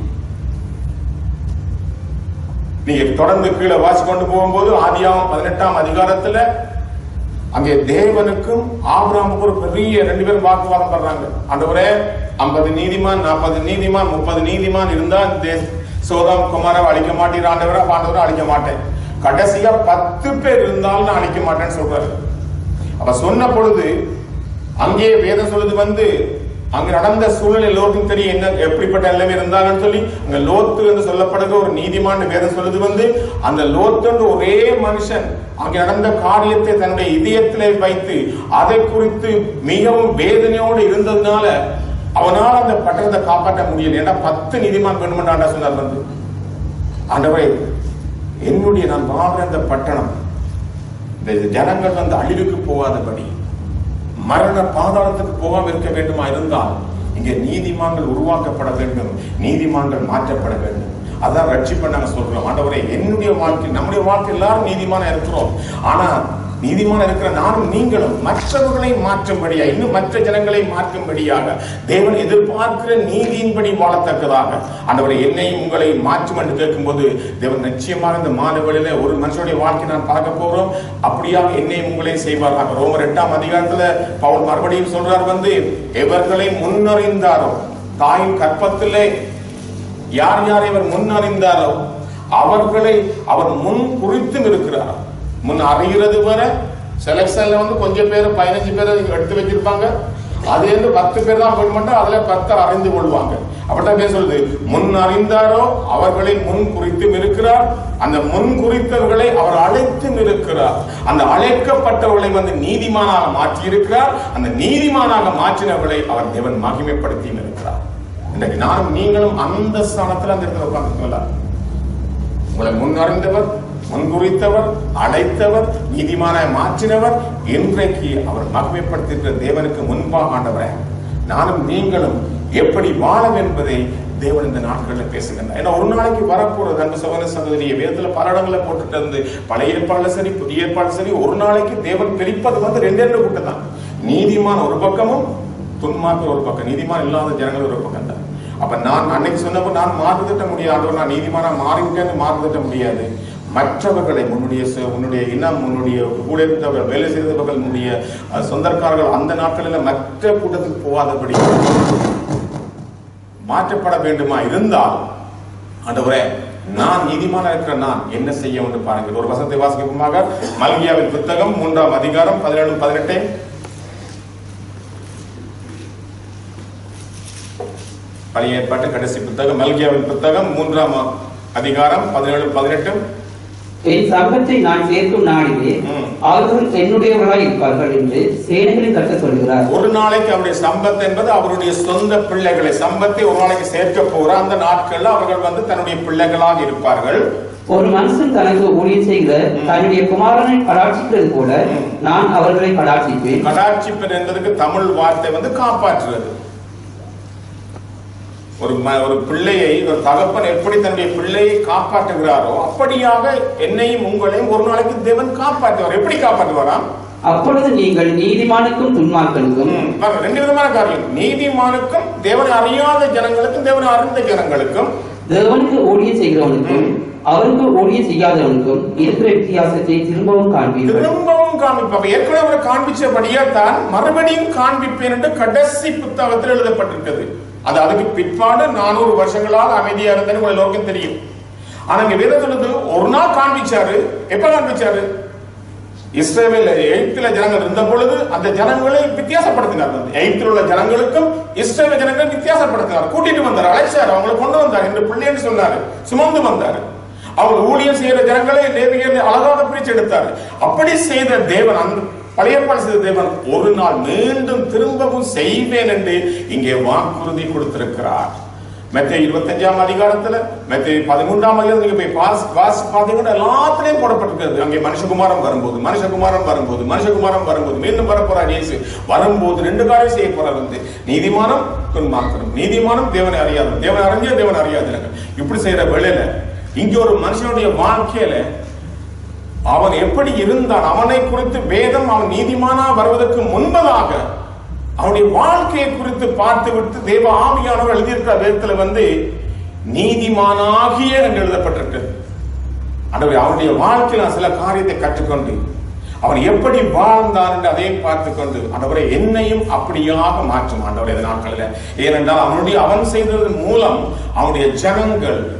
நீங்க தொடர்ந்து கீழே வாசி கொண்டு போகும்போது ஆதியாகம் பதினெட்டாம் அதிகாரத்துல அங்கே தேவனுக்கும் ஆபிராமுக்கும் ஒரு பெரிய ரெண்டு பேரும் வாக்குவாதம் பண்றாங்க ஆண்டவரே ஐம்பது நீதிமான் நாற்பது நீதிமான் முப்பது நீதிமான் இருந்தா இந்த சோதாம் குமாரை அழிக்க மாட்டீர் ஆண்டவரா ஆண்டவரை அழிக்க மாட்டேன் கடைசியா பத்து பேர் இருந்தாலும் நான் அழிக்க மாட்டேன்னு சொல்றாரு அப்ப சொன்ன பொழுது அங்கே வேதம் சொல்லுது வந்து அங்க நடந்த சூழ்நிலை லோத்துக்கு தெரியும் என்ன எப்படிப்பட்ட நிலைமை இருந்தாங்கன்னு சொல்லி அங்க லோத்து என்று சொல்லப்படுகிற ஒரு நீதிமான் வேதம் சொல்லுது வந்து அந்த லோத்து என்ற ஒரே மனுஷன் அங்கே நடந்த காரியத்தை தன்னுடைய இதயத்திலே வைத்து அதை குறித்து மிகவும் வேதனையோடு இருந்ததுனால அவனால் அந்த பட்டணத்தை காப்பாற்ற முடியல ஏன்னா பத்து நீதிமான் வேணுமென்று சொன்னார் வந்து ஆண்டவரே என்னுடைய நான் வாழ்ற அந்த பட்டணம் இந்த ஜனங்கள் வந்து அழிவுக்கு போகாதபடி மரண பாதாளத்துக்கு போகாம இருக்க வேண்டுமா இருந்தால் இங்கே நீதிமான்கள் உருவாக்கப்பட வேண்டும் நீதிமான்கள் மாற்றப்பட வேண்டும் அதான் ரட்சிப்ப நாங்க சொல்றோம் ஆண்டவரே என்னுடைய வாழ்க்கை நம்முடைய வாழ்க்கை எல்லாரும் நீதிமான இருக்கிறோம் ஆனா நீதிமான இருக்கிற நானும் நீங்களும் மற்றவர்களை மாற்றும்படியா இன்னும் மற்ற ஜனங்களை மாற்றும்படியாக தேவன் எதிர்பார்க்கிற நீதியின்படி வாழத்தக்கதாக ஆண்டவரை என்னையும் உங்களை மாற்றும் என்று கேட்கும்போது தேவன் நிச்சயமாக இந்த மாணவர்களில ஒரு மனுஷனுடைய வாழ்க்கை நான் பார்க்க போறோம் அப்படியாக என்னையும் உங்களையும் செய்வார்கள் ரோமர் எட்டாம் அதிகாரத்துல பவுல் மறுபடியும் சொல்றார் வந்து எவர்களை முன்னறிந்தாரோ தாயின் கற்பத்திலே யார் யார் இவர் முன்னறிந்தாரோ அவர்களை அவர் முன் குறித்தும் இருக்கிறார் முன் அறிகிறது வர செலக்ஷன்ல வந்து கொஞ்சம் பேர் பதினஞ்சு பேர் எடுத்து வச்சிருப்பாங்க அது வந்து பத்து பேர் தான் போட மாட்டோம் அதுல பத்து அறிந்து கொள்வாங்க அப்படித்தான் பேர் சொல்லுது முன் அறிந்தாரோ அவர்களை முன் குறித்தும் இருக்கிறார் அந்த முன் குறித்தவர்களை அவர் அழைத்தும் இருக்கிறார் அந்த அழைக்கப்பட்டவர்களை வந்து நீதிமானாக மாற்றி இருக்கிறார் அந்த நீதிமானாக மாற்றினவர்களை அவர் தேவன் மகிமைப்படுத்தியும் இருக்கிறார் இன்றைக்கு நானும் நீங்களும் அந்த ஸ்தானத்துல அந்த இடத்துல உட்கார்ந்துக்கல உங்களை முன் அறிந்தவர் முன்குறித்தவர் அழைத்தவர் நீதிமான மாற்றினவர் இன்றைக்கு அவர் மகிமைப்படுத்தியிருக்கிற தேவனுக்கு முன்பாக ஆண்டவரே நானும் நீங்களும் எப்படி வாழம் என்பதை தேவன் இந்த நாட்களில் பேசுகின்றார் ஏன்னா ஒரு நாளைக்கு வரப்போறது அந்த சகோதர சகோதரிய வேதத்துல பல இடங்களை போட்டுட்டு இருந்து பழைய ஏற்பாடுல சரி புதிய ஏற்பாடு சரி ஒரு நாளைக்கு தேவன் பிரிப்பது வந்து ரெண்டே ரெண்டு கூட்டம் தான் நீதிமான ஒரு பக்கமும் துன்மார்க்க ஒரு பக்கம் நீதிமான் இல்லாத ஜனங்கள் ஒரு பக்கம் தான் அப்ப நான் அன்னைக்கு சொன்னப்ப நான் மாறு திட்ட முடியாது நான் நீதிமானா மாறிவிட்டேன்னு மாறு திட்ட முடியாது மற்றவர்களை உன்னுடைய ச- உன்னுடைய இனம் உன்னுடைய கூட இருந்தவர்கள் வேலை செய்தவர்கள் உன்னுடைய அஹ், சொந்தக்காரர்கள் அந்த நாட்களில் மற்ற கூட்டத்துக்கு போகாதபடி மாற்றப்பட வேண்டுமா இருந்தால் ஆண்டவரே நான் நீதிமான இருக்கிற நான் என்ன செய்ய வேண்டும் பாருங்கள் ஒரு வசனத்தை வாசிக்கப்போமாக மல்கியாவின் புத்தகம் மூன்றாம் அதிகாரம் பதினேழு பதினெட்டு பழைய ஏற்பாட்டு கடைசி புத்தகம் மல்கியாவின் புத்தகம் மூன்றாம் அதிகாரம் பதினேழு பதினெட்டு என் சம்பத்தை நான் சேர்க்கும் நாளிலே ம். அவர்கள் என்னுடையவர்களாய் இருப்பார்கள் என்று சேனைகளின் கட்ட சொல்கிறார் ஒரு நாளைக்கு அவருடைய சம்பத் என்பது அவருடைய சொந்த பிள்ளைகளை சம்பத்தை ஒரு நாளைக்கு சேர்க்க போற அந்த நாட்கள்ல அவர்கள் வந்து தன்னுடைய பிள்ளைகளாக இருப்பார்கள் ஒரு மனுஷன் தனக்கு ஊழியம் செய்கிற தன்னுடைய குமாரனை கடாட்சிக்கிறது போல ம். நான் அவர்களை கடாட்சிப்பேன் கடாட்சிப்பன் என்பதற்கு தமிழ் வார்த்தை வந்து காப்பாற்றுறது ஒரு ம- ஒரு பிள்ளையை ஒரு தகப்பன் எப்படி தன்னுடைய பிள்ளையை காப்பாற்றுகிறாரோ அப்படியாக என்னையும் உங்களையும் ஒரு நாளைக்கு தேவன் காப்பாற்றுவார் எப்படி காப்பாற்றுவாராம் அப்பொழுது நீங்கள் நீதிமானுக்கும் துன்மார்க்கனுக்கும் ம், பாருங்க, ரெண்டு விதமான காரியம் நீதிமானுக்கும் தேவனை அறியாத ஜனங்களுக்கும் தேவனை அறிந்த ஜனங்களுக்கும் தேவனுக்கு ஊழியம் செய்கிறவனுக்கும் அவருக்கு ஊழியம் செய்யாதவனுக்கும் இருக்கிற வித்தியாசத்தை திரும்பவும் காண்பீர்கள் திரும்பவும் காண்பிப்பாங்க ஏற்கனவே அவரை காண்பிச்சபடியே தான் மறுபடியும் காண்பிப்பேன் என்று கடைசி புத்தகத்தில் எழுதப்பட்டிருக்கிறது அது அதுக்கு பிற்பாடு நானூறு வருஷங்களாக அமைதியா இருந்தேன்னு உங்க எல்லோருக்கும் தெரியும் ஆனா இங்க வேதம் சொல்லுது ஒரு நாள் காண்பிச்சாரு எப்ப காண்பிச்சாரு இஸ்ரேவேல் எகிப்தில ஜனங்கள் இருந்த பொழுது அந்த ஜனங்களை வித்தியாசப்படுத்தினார் வந்து எகிப்தில் உள்ள ஜனங்களுக்கும் இஸ்ரேல் ஜனங்களை வித்தியாசப்படுத்தினார் கூட்டிட்டு வந்தார் அழைச்சார் அவங்களை கொண்டு வந்தார் என்று பிள்ளைன்னு சொன்னாரு சுமந்து வந்தார் அவர் ஊழியம் செய்யற ஜனங்களை லேவியர் அழகாக பிரிச்சு எடுத்தார் அப்படி செய்த தேவன் அந்த பழைய ஏற்பாடு செய்த தேவன் ஒரு நாள் மீண்டும் திரும்பவும் செய்வேன் என்று இங்கே வாக்குறுதி கொடுத்திருக்கிறார் மெத்தை இருபத்தஞ்சாம் அதிகாரத்துல மெத்தை பதிமூன்றாம் அதிகாரத்துல நீங்க போய் பாஸ் வாசி பார்த்தீங்கன்னா எல்லாத்துலயும் போடப்பட்டிருக்கிறது அங்கே மனுஷகுமாரம் வரும்போது மனுஷகுமாரம் வரும்போது மனுஷகுமாரம் வரும்போது மீண்டும் வரப்போறார் இயேசு வரும்போது ரெண்டு காரியம் செய்ய போறார் வந்து நீதிமானம் துன்மார்க்கணும் நீதிமானம் தேவனை அறியாது தேவனை அறிஞ்சே தேவனை அறியாது இப்படி செய்யற வேளையில இங்க ஒரு மனுஷனுடைய வாழ்க்கையில அவன் எப்படி இருந்தான் அவனை குறித்து வேதம் அவன் நீதிமானா வருவதற்கு முன்பதாக அவனுடைய வாழ்க்கையை குறித்து பார்த்து விட்டு தேவ ஆவியானவர் எழுதியிருக்கிற வேதத்துல வந்து நீதிமானாகிய என்று எழுதப்பட்டிருக்கிறது ஆண்டவரே அவனுடைய வாழ்க்கையில் நான் சில காரியத்தை கற்றுக்கொண்டு அவன் எப்படி வாழ்ந்தான் என்று அதை பார்த்து கொண்டு ஆண்டவரை என்னையும் அப்படியாக மாற்றும் ஆண்டவரே இந்த நாட்களில் ஏனென்றால் அவனுடைய அவன் செய்ததன் மூலம் அவனுடைய ஜனங்கள்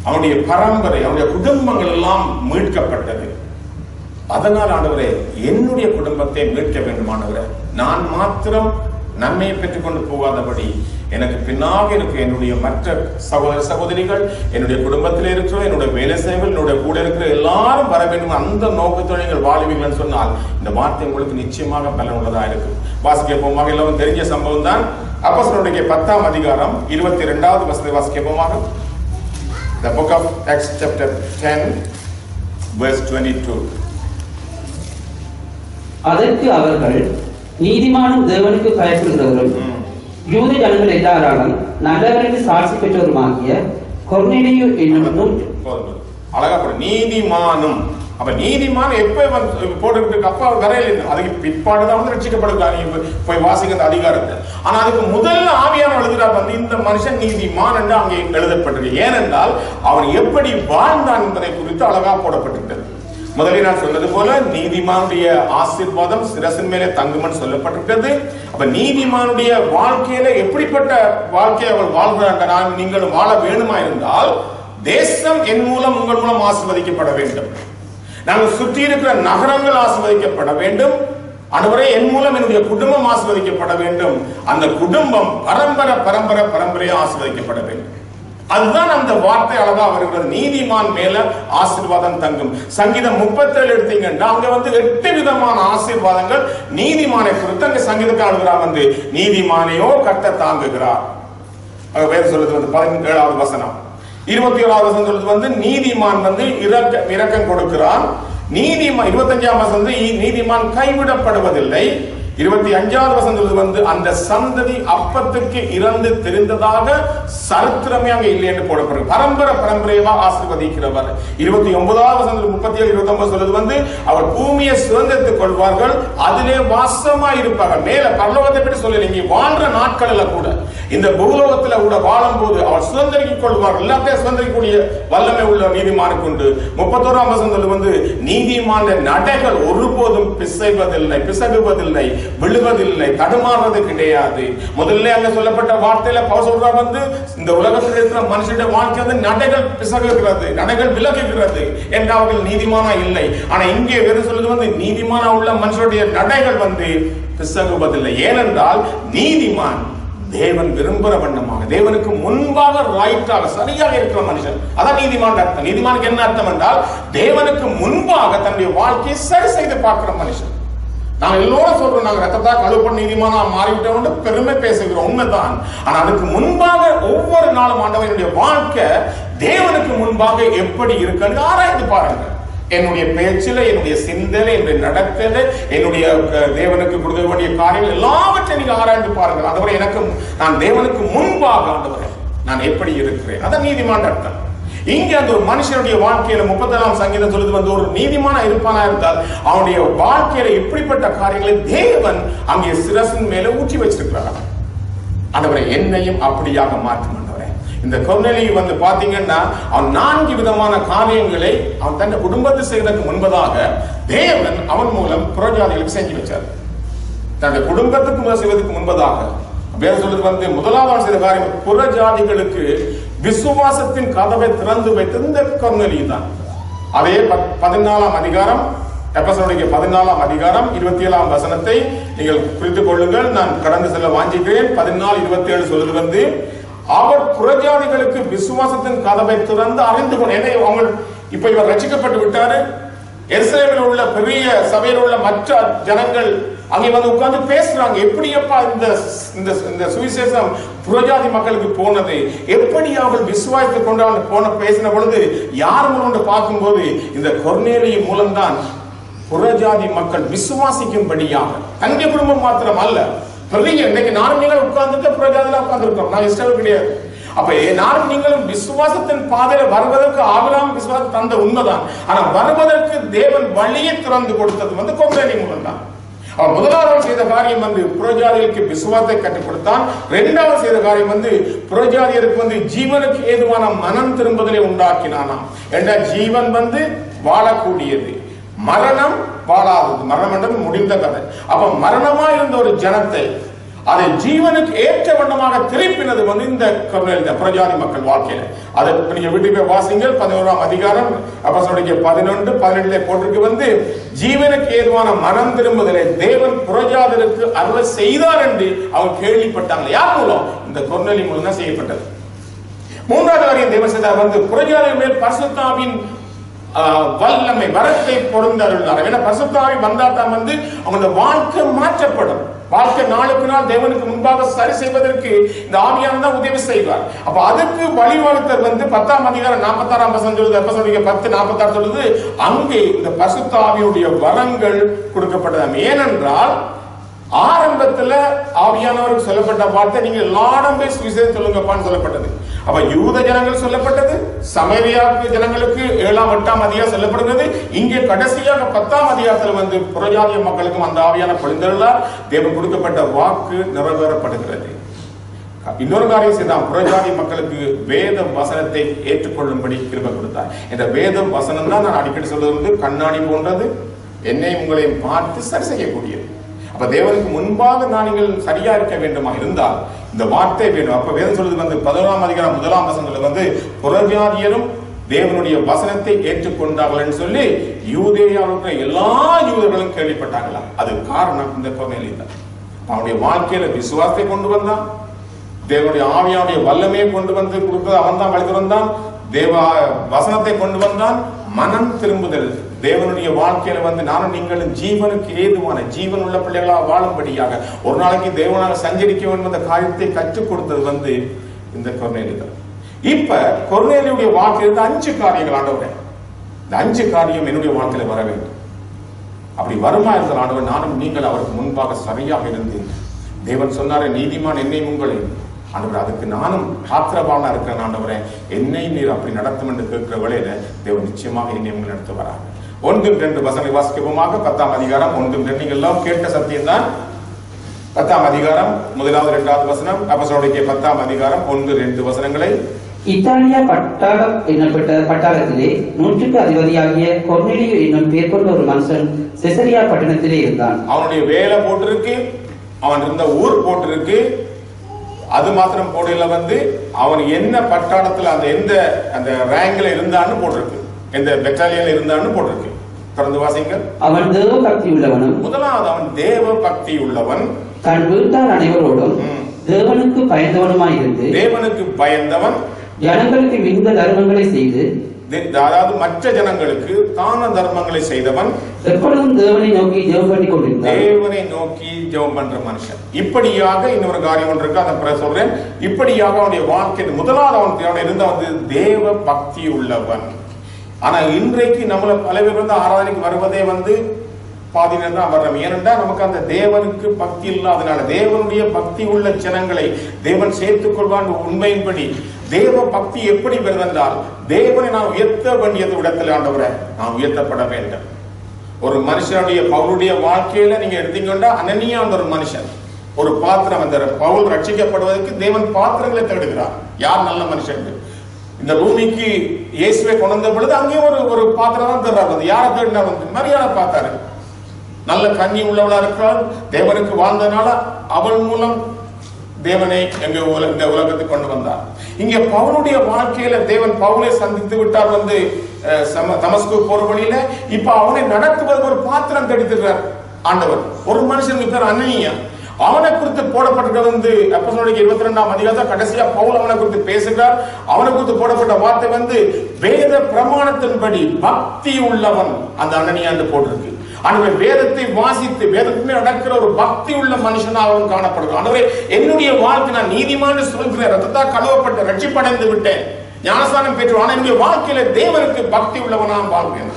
அவனுடைய பரம்பரை அவனுடைய குடும்பங்கள் எல்லாம் மீட்கப்பட்டது அதனால் ஆண்டவரே என்னுடைய குடும்பத்தை மீட்க வேண்டுமானவரே நான் மாத்திரம் நன்மையை பெற்றுக்கொண்டு போகாதபடி எனக்கு பின்னாக இருக்க என்னுடைய மற்ற சகோதர சகோதரிகள் என்னுடைய குடும்பத்தில் இருக்கிற என்னுடைய வேலை செய்வர்கள் என்னுடைய கூட இருக்கிற எல்லாரும் வர வேண்டும் அந்த நோக்கத்தோடு நீங்கள் வாழ்வீர்கள் சொன்னால் இந்த வார்த்தை உங்களுக்கு நிச்சயமாக பலனுள்ளதா இருக்கும் வாசிக்கப்போமாக எல்லாம் தெரிஞ்ச சம்பவம் தான் அப்போஸ்தலருடைய பத்தாம் அதிகாரம் இருபத்தி இரண்டாவது வசதி வாசிக்கப்போமாக The book of Acts chapter 10 verse 22 அதற்கு அவர்கள் நீதிமானும் தேவனுக்கு பயப்படுகிறவரும் ம். யூத ஜனங்கள் எல்லாராலும் நல்லவர் என்று சாட்சி பெற்றவருமாகிய கொர்நேலியு என்னும் நூற்று போதும். அழகா போடு நீதிமானும் அப்ப நீதிமான் எப்ப வந்து போட்டுக்கிட்டு அப்பா வரையில இல்லை அதுக்கு பிற்பாடுதான் வந்து ரட்சிக்கப்படுகிறார் நீங்க போய் போய் வாசிக்க அந்த அதிகாரத்தை ஆனா அதுக்கு முதல்ல ஆவியான எழுதுறார் வந்து இந்த மனுஷன் நீதிமான் என்று அங்கே எழுதப்பட்டிருக்கு ஏனென்றால் அவன் எப்படி வாழ்ந்தான் என்பதை குறித்து அழகா போடப்பட்டிருக்கிறது முதலில் நான் சொன்னது போல நீதிமானுடைய ஆசீர்வாதம் சிரசின் மேலே தங்குமன் சொல்லப்பட்டிருக்கிறது அப்ப நீதிமானுடைய வாழ்க்கையில எப்படிப்பட்ட வாழ்க்கையை அவள் வாழ்கிறாங்க நான் நீங்கள் வாழ வேணுமா இருந்தால் தேசம் என் மூலம் உங்கள் மூலம் ஆசீர்வதிக்கப்பட வேண்டும் நாங்கள் சுற்றி இருக்கிற நகரங்கள் ஆசீர்வதிக்கப்பட வேண்டும் அன்றுவரே என் மூலம் என்னுடைய குடும்பம் ஆசீர்வதிக்கப்பட வேண்டும் அந்த குடும்பம் பரம்பரை பரம்பரை பரம்பரையா ஆசீர்வதிக்கப்பட வேண்டும் அதுதான் அந்த வார்த்தை அழகா வருகிறது நீதிமான் மேல ஆசீர்வாதம் தங்கும் சங்கீதம் முப்பத்தேழு எடுத்தீங்கன்னா அங்க வந்து எட்டு விதமான ஆசீர்வாதங்கள் நீதிமானை குறித்து அங்க சங்கீதக்காரர்களாக வந்து நீதிமானையோ கட்ட தாங்குகிறார் அங்க வேறு சொல்றது வந்து பதினேழாவது வசனம் இருபத்தி ஏழாவது வசனம் சொல்றது வந்து நீதிமான் வந்து இரக்க இரக்கம் கொடுக்கிறான் நீதிமான் இருபத்தஞ்சாம் வசனம் வந்து இ- நீதிமான் கைவிடப்படுவதில்லை இருபத்தி அஞ்சாவது வசனம் சொல்றது வந்து அந்த சந்ததி அப்பத்துக்கு இறந்து தெரிந்ததாக சரித்திரமே அங்க இல்லை என்று போடப்படுது பரம்பரை பரம்பரையவா ஆசீர்வதிக்கிறவர் இருபத்தி ஒன்பதாவது வசனம் முப்பத்தி ஏழு இருபத்தி ஒன்பது சொல்றது வந்து அவர் பூமியை சுதந்திரத்துக் கொள்வார்கள் அதிலே வாசமா இருப்பார்கள் மேல பரலோகத்தை பற்றி சொல்லல இங்கே வாழ்ற நாட்களில் கூட இந்த பூலோகத்துல கூட வாழும் போது அவர் சுதந்திரித்துக் கொள்வார்கள் எல்லாத்தையும் சுதந்திரிக்கக்கூடிய வல்லமை உள்ள நீதிமானுக்கு உண்டு முப்பத்தோராம் வசனம் வந்து நீதிமான நடைகள் ஒருபோதும் பிசைவதில்லை பிசகுவதில்லை விழுவதில்லை தடுமாறுவது கிடையாது முதல்ல அங்க சொல்லப்பட்ட வார்த்தையில பவுல் சொல்றா வந்து இந்த உலகத்தில் இருக்கிற மனுஷனுடைய வாழ்க்கை வந்து நடைகள் பிசகுகிறது நடைகள் விலகுகிறது என்று அவர்கள் நீதிமானா இல்லை ஆனா இங்கே வெறும் சொல்றது வந்து நீதிமானா உள்ள மனுஷனுடைய நடைகள் வந்து பிசகுவதில்லை ஏனென்றால் நீதிமான் தேவன் விரும்புகிற வண்ணமாக தேவனுக்கு முன்பாக ரைட்டாக சரியாக இருக்கிற மனுஷன் அதான் நீதிமான் அர்த்தம் நீதிமானுக்கு என்ன அர்த்தம் என்றால் தேவனுக்கு முன்பாக தன்னுடைய வாழ்க்கையை சரி செய்து பார்க்கிற மனுஷன் நாங்க எல்லோரும் சொல்றோம் நாங்க ரத்தத்தா கழுப்ப நீதிமானா மாறிவிட்டோம் பெருமை பேசுகிறோம் உண்மைதான் ஆனா அதுக்கு முன்பாக ஒவ்வொரு நாளும் ஆண்டவனுடைய வாழ்க்கை தேவனுக்கு முன்பாக எப்படி இருக்குன்னு ஆராய்ந்து பாருங்க என்னுடைய பேச்சில என்னுடைய சிந்தனை என்னுடைய நடத்தையில என்னுடைய அஹ், தேவனுக்கு கொடுக்க வேண்டிய காரியங்கள் எல்லாவற்றையும் நீங்க ஆராய்ந்து பாருங்கள் அதுவரை எனக்கு நான் தேவனுக்கு முன்பாக ஆண்டவரே நான் எப்படி இருக்கிறேன் அதான் நீதிமான அர்த்தம் இங்க அந்த ஒரு மனுஷனுடைய வாழ்க்கையில முப்பத்தேழாம் சங்கீதம் சொல்லுது வந்து ஒரு நீதிமான இருப்பானா இருந்தால் அவனுடைய வாழ்க்கையில எப்படிப்பட்ட காரியங்களை தேவன் அங்கே சிரசின் மேல ஊற்றி வச்சிருக்கிறார் ஆண்டவரை என்னையும் அப்படியாக மாற்றும் ஆண்டவரே இந்த கொர்நேலி வந்து பாத்தீங்கன்னா அவன் நான்கு விதமான காரியங்களை அவன் தன் குடும்பத்தை செய்வதற்கு முன்பதாக தேவன் அவன் மூலம் புறஜாதிகளுக்கு செஞ்சு வச்சார் தன்னுடைய குடும்பத்துக்கு முதல் செய்வதற்கு முன்பதாக வேற சொல்றது வந்து முதலாவது செய்த காரியம் புறஜாதிகளுக்கு விசுவாசத்தின் கதவை திறந்து வைத்தது இந்த கொர்நேலி தான் அதே பத்- பதினாலாம் அதிகாரம் எபசனுடைய பதினாலாம் அதிகாரம் இருபத்தி ஏழாம் வசனத்தை நீங்கள் குறித்துக் கொள்ளுங்கள் நான் கடந்து செல்ல வாஞ்சிக்கிறேன் பதினாலு இருபத்தி ஏழு சொல்றது வந்து அவர் புறஜாதிகளுக்கு விசுவாசத்தின் கதவை திறந்து அறிந்து கொண்டு ஏன்னா அவங்க இப்ப இவர் ரட்சிக்கப்பட்டு விட்டாரு எருசலேமில் உள்ள பெரிய சபையில் உள்ள மற்ற ஜனங்கள் அங்கே வந்து உட்கார்ந்து பேசுறாங்க எப்படியப்பா இந்த இந்த இந்த சுவிசேஷம் புறஜாதி மக்களுக்கு போனது எப்படி அவர்கள் விசுவாசத்தை கொண்டாந்து போன பேசின பொழுது யார் மூலம் பார்க்கும்போது இந்த கொர்நேலி மூலம்தான் புறஜாதி மக்கள் விசுவாசிக்கும்படியாக தன்னுடைய குடும்பம் மாத்திரம் அல்ல பெரிய இன்னைக்கு நானும் நீங்கள் உட்கார்ந்துட்டு புறஜாதியில உட்கார்ந்துருக்கோம் நான் இஷ்டம் கிடையாது அப்ப நானும் நீங்களும் விசுவாசத்தின் பாதையில வருவதற்கு ஆபிரகாம் விசுவாசம் தந்த உண்மைதான் ஆனா வருவதற்கு தேவன் வழியை திறந்து கொடுத்தது வந்து கொங்கனி மூலம் தான் அவன் முதலாவது செய்த காரியம் வந்து புறஜாதிகளுக்கு விசுவாசத்தை கற்றுக் கொடுத்தான் இரண்டாவது செய்த காரியம் வந்து புறஜாதியருக்கு வந்து ஜீவனுக்கு ஏதுவான மனம் திரும்புதலை உண்டாக்கினானாம் என்ற ஜீவன் வந்து வாழக்கூடியது மரணம் வாழாதது மரணம் என்றது முடிந்த கதை அப்ப மரணமா இருந்த ஒரு ஜனத்தை அதை ஜீவனுக்கு ஏற்ற வண்ணமாக திருப்பினது வந்து இந்த கருணை இந்த புறஜாதி மக்கள் வாழ்க்கையில அதை இப்ப நீங்க வீட்டுக்கு போய் வாசிங்க பதினோராம் அதிகாரம் அப்ப பதினொன்று பதினெட்டுல போட்டிருக்கு வந்து ஜீவனுக்கு ஏதுவான மனம் திரும்புதலை தேவன் புறஜாதருக்கு அருளை செய்தார் என்று அவங்க கேள்விப்பட்டாங்க யார் மூலம் இந்த கொர்நெலி மூலம் தான் செய்யப்பட்டது மூன்றாவது காரியம் தேவன் செய்தார் வந்து புறஜாதிகள் மேல் பரிசுத்தாவின் ஆஹ், வல்லமை வரத்தை பொருந்தருள்ளார் ஏன்னா பரிசுத்தாவி வந்தா தான் வந்து அவங்களோட வாழ்க்கை மாற்றப்படும் வாழ்க்கை நாளுக்கு நாள் தேவனுக்கு முன்பாக சரி செய்வதற்கு இந்த ஆவியானவர் தான் உதவி செய்வார் அப்ப அதுக்கு வழிவகுத்தர் வந்து பத்தாம் அதிகாரம் நாற்பத்தாறாம் வசனம் சொல்லுது அப்ப சொல்லுங்க பத்து நாற்பத்தாறு சொல்லுது அங்கே இந்த பரிசுத்த ஆவியுடைய வரங்கள் கொடுக்கப்பட்டதாம் ஏனென்றால் ஆரம்பத்துல ஆவியானவருக்கு சொல்லப்பட்ட வார்த்தை நீங்க லாடம்பை சுவிசேஷம் சொல்லுங்கப்பான்னு சொல்லப்பட்டது அப்ப யூத ஜனங்கள் சொல்லப்பட்டது சமரியாக்கு ஜனங்களுக்கு ஏழாம் எட்டாம் அதிகாரம் சொல்லப்படுகிறது இங்கே கடைசியாக பத்தாம் அதிகாரத்துல வந்து புறஜாதிய மக்களுக்கும் அந்த ஆவியான பொழிந்தருளார் தேவன் கொடுக்கப்பட்ட வாக்கு நிறைவேறப்படுகிறது இன்னொரு காரியம் செய்தான் புறஜாதி மக்களுக்கு வேத வசனத்தை ஏற்றுக்கொள்ளும்படி கிருபை கொடுத்தார் இந்த வேத வசனம் தான் நான் அடிக்கடி சொல்றது வந்து கண்ணாடி போன்றது என்னையும் உங்களையும் பார்த்து சரி செய்யக்கூடியது அப்ப தேவனுக்கு முன்பாக நான் நீங்கள் சரியா இருக்க வேண்டுமா இருந்தால் இந்த வார்த்தை வேண்டும் அப்ப வேதம் சொல்றது வந்து பதினோராம் அதிகாரம் முதலாம் வசனத்துல வந்து புறஜாதியரும் தேவனுடைய வசனத்தை ஏற்றுக்கொண்டார்கள் சொல்லி யூதேயாவுக்கு எல்லா யூதர்களும் கேள்விப்பட்டாங்களா அது காரணம் இந்த கொர்நேலி தான் அவனுடைய வாழ்க்கையில விசுவாசத்தை கொண்டு வந்தான் தேவனுடைய ஆவியாவுடைய வல்லமையை கொண்டு வந்து கொடுத்தது அவன் தான் வழித்து வந்தான் தேவ வசனத்தை கொண்டு வந்தான் மனம் திரும்புதல் தேவனுடைய வாழ்க்கையில வந்து நானும் நீங்களும் ஜீவனுக்கு ஏதுவான ஜீவன் உள்ள பிள்ளைகளாக வாழும்படியாக ஒரு நாளைக்கு தேவனாக சஞ்சரிக்க வேண்டும் என்ற காரியத்தை கற்றுக் கொடுத்தது வந்து இந்த கொர்நேலி தான் இப்ப கொர்நேலியுடைய வாழ்க்கையில அஞ்சு காரியங்கள் ஆண்டவரே இந்த அஞ்சு காரியம் என்னுடைய வாழ்க்கையில வர வேண்டும் அப்படி வருமா இருந்தால் ஆண்டவர் நானும் நீங்கள் அவருக்கு முன்பாக சரியாக இருந்து தேவன் சொன்னாரே நீதிமான் என்னை உங்களை ஆண்டவர் அதுக்கு நானும் பாத்திரபாலனா இருக்கிறேன் ஆண்டவரே என்னை நீர் அப்படி நடத்தும் என்று கேட்கிற வேளையில தேவன் நிச்சயமாக என்னை உங்களை நடத்த வராங்க ஒன்றும் ரெண்டு வசனை வாசிக்கப்போமாக பத்தாம் அதிகாரம் ஒன்றும் ரெண்டு நீங்கள் எல்லாம் கேட்ட சத்தியம் தான் பத்தாம் அதிகாரம் முதலாவது இரண்டாவது வசனம் அப்பசோடைய பத்தாம் அதிகாரம் ஒன்று ரெண்டு வசனங்களை இத்தாலியா பட்டாளம் என்னப்பட்ட பட்டாளத்திலே நூற்றுக்கு அதிபதியாகிய கொர்நெலியு என்னும் பேர் கொண்ட ஒரு மனுஷன் செசரியா பட்டணத்திலே இருந்தான் அவனுடைய வேலை போட்டிருக்கு அவன் இருந்த ஊர் போட்டிருக்கு அது மாத்திரம் போடல வந்து அவன் என்ன பட்டாளத்துல அந்த எந்த அந்த ரேங்க்ல இருந்தான்னு போட்டிருக்கு எந்த பெட்டாலியன்ல இருந்தான்னு போட்டிருக்கு தொடர்ந்து வாசிங்க அவன் தேவ பக்தி உள்ளவனும் முதலாவது அவன் தேவ பக்தி உள்ளவன் தன் வீட்டார் அனைவரோடும் ம். தேவனுக்கு பயந்தவனுமாயிருந்து தேவனுக்கு பயந்தவன் ஜனங்களுக்கு மிகுந்த தர்மங்களை செய்து தே- அதாவது மற்ற ஜனங்களுக்கு தான தர்மங்களை செய்தவன் எப்பொழுதும் தேவனை நோக்கி ஜெபம் பண்ணி கொண்டிருந்தான் தேவனை நோக்கி ஜெபம் பண்ற மனுஷன் இப்படியாக இன்னொரு காரியம் ஒன்று இருக்கு அதை பிறகு சொல்றேன் இப்படியாக அவனுடைய வாழ்க்கை முதலாவது அவன் அவன் இருந்த வந்து தேவ பக்தி உள்ளவன் ஆனா இன்றைக்கு நம்மள பல பேர் வந்து ஆராதனைக்கு வருவதே வந்து பாதி நேரம் தான் வர்றோம் ஏனென்றா நமக்கு அந்த தேவனுக்கு பக்தி இல்லாதனால தேவனுடைய பக்தி உள்ள ஜனங்களை தேவன் சேர்த்துக் கொள்வான் உண்மையின்படி தேவ பக்தி எப்படி பெறுதென்றால் தேவனை நான் உயர்த்த வேண்டியது இடத்தில் ஆண்டவரை நான் உயர்த்தப்பட வேண்டும் ஒரு மனுஷனுடைய பவுலுடைய வாழ்க்கையில நீங்க எடுத்தீங்கன்னா அனனியான்ற ஒரு மனுஷன் ஒரு பாத்திரம் அந்த பவுல் ரட்சிக்கப்படுவதற்கு தேவன் பாத்திரங்களை தேடுகிறார் யார் நல்ல மனுஷன் இந்த பூமிக்கு இயேசுவை கொண்டு வந்த பொழுது அங்கேயும் ஒரு ஒரு பாத்திரம் தான் தேடுறாரு அது யாரை தேடினார் வந்து மரியாதை பார்த்தாரு நல்ல கண்ணி உள்ளவளா இருக்கிறாள் தேவனுக்கு வாழ்ந்தனால அவள் மூலம் தேவனை எங்க உல- இந்த உலகத்துக்கு கொண்டு வந்தார் இங்க பவுலுடைய வாழ்க்கையில தேவன் பவுலை சந்தித்து விட்டார் வந்து அஹ், சம- தமஸ்கு போற வழியில இப்ப அவனை நடத்துவதற்கு ஒரு பாத்திரம் தடித்துறார் ஆண்டவர் ஒரு மனுஷனுக்கு பேர் அனனியா அவனை குறித்து போடப்பட்டிருக்க வந்து அப்போஸ்தலர்களுடைய இருபத்தி ரெண்டாம் அதிகாரத்தை கடைசியா பவுல் அவனை குறித்து பேசுகிறார் அவனை குறித்து போடப்பட்ட வார்த்தை வந்து வேத பிரமாணத்தின்படி பக்தி உள்ளவன் அந்த அனனியாண்டு போட்டிருக்கு ஆண்டவர் வேதத்தை வாசித்து வேதத்திலே நடக்கிற ஒரு பக்தி உள்ள மனுஷனாக அவன் காணப்படுகிறான் ஆண்டவரே என்னுடைய வாழ்க்கை நான் நீதிமான்னு சொல்கிறேன் ரத்தத்தா கழுவப்பட்டு ரட்சிப்படைந்து விட்டேன் ஞானஸ்தானம் பெற்று ஆனா என்னுடைய வாழ்க்கையில தேவனுக்கு பக்தி உள்ளவனா வாழ்வேன்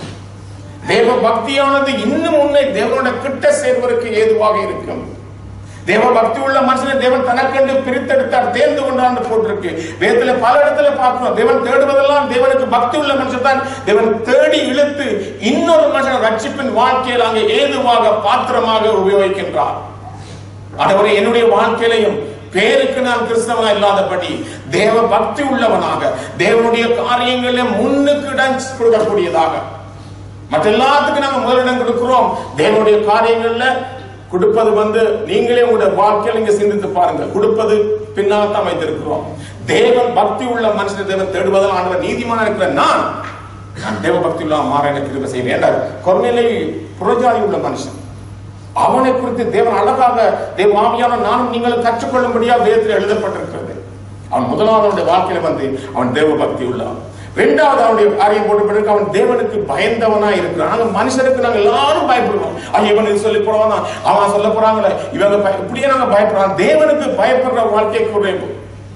தேவ பக்தியானது இன்னும் உன்னை தேவனோட கிட்ட சேர்வதற்கு ஏதுவாக இருக்கும் தேவ பக்தி உள்ள மனுஷனை தேவன் தனக்கென்று பிரித்தெடுத்தார் தேர்ந்து கொண்டான்னு போட்டிருக்கு வேதத்துல பல இடத்துல பார்க்கிறோம் தேவன் தேடுவதெல்லாம் தேவனுக்கு பக்தி உள்ள மனுஷன் தான் தேவன் தேடி இழுத்து இன்னொரு மனுஷன் ரட்சிப்பின் வாழ்க்கையில் அங்கே ஏதுவாக பாத்திரமாக உபயோகிக்கின்றார் ஆண்டவரே என்னுடைய வாழ்க்கையிலையும் பேருக்கு நான் கிறிஸ்தவனா இல்லாதபடி தேவ பக்தி உள்ளவனாக தேவனுடைய காரியங்களில் முன்னுக்கு இடம் கொடுக்கக்கூடியதாக மற்ற எல்லாத்துக்கும் நாங்க முதலிடம் கொடுக்கிறோம் தேவனுடைய காரியங்கள்ல கொடுப்பது வந்து நீங்களே உங்களுடைய வாழ்க்கையில் நீங்க சிந்தித்து பாருங்க கொடுப்பது பின்னால் தான் வைத்திருக்கிறோம் தேவன் பக்தி உள்ள மனுஷனை தேவன் தேடுவதால் ஆண்டவர் நீதிமான இருக்கிற நான் நான் தேவ பக்தி உள்ள மாற எனக்கு கிருபை செய்வேன் ஏன்டார் கொரோனிலை புறஜாதி உள்ள மனுஷன் அவனை குறித்து தேவன் அழகாக தேவ ஆவியான நானும் நீங்களும் கற்றுக்கொள்ளும்படியா வேதத்தில் எழுதப்பட்டிருக்கிறது அவன் முதலாவது அவனுடைய வாழ்க்கையில வந்து அவன் தேவ பக்தி உள்ளவன் இரண்டாவது அவனுடைய காரியம் போட்டு பிறகு அவன் தேவனுக்கு பயந்தவனா இருக்கிறான் நாங்க மனுஷனுக்கு நாங்க எல்லாரும் பயப்படுறோம் ஐயோ இவன் இது சொல்லி போடுவானா அவன் சொல்ல போறாங்களே இவங்க பய- இப்படியே நாங்க பயப்படுறோம் தேவனுக்கு பயப்படுற வாழ்க்கை குறைவு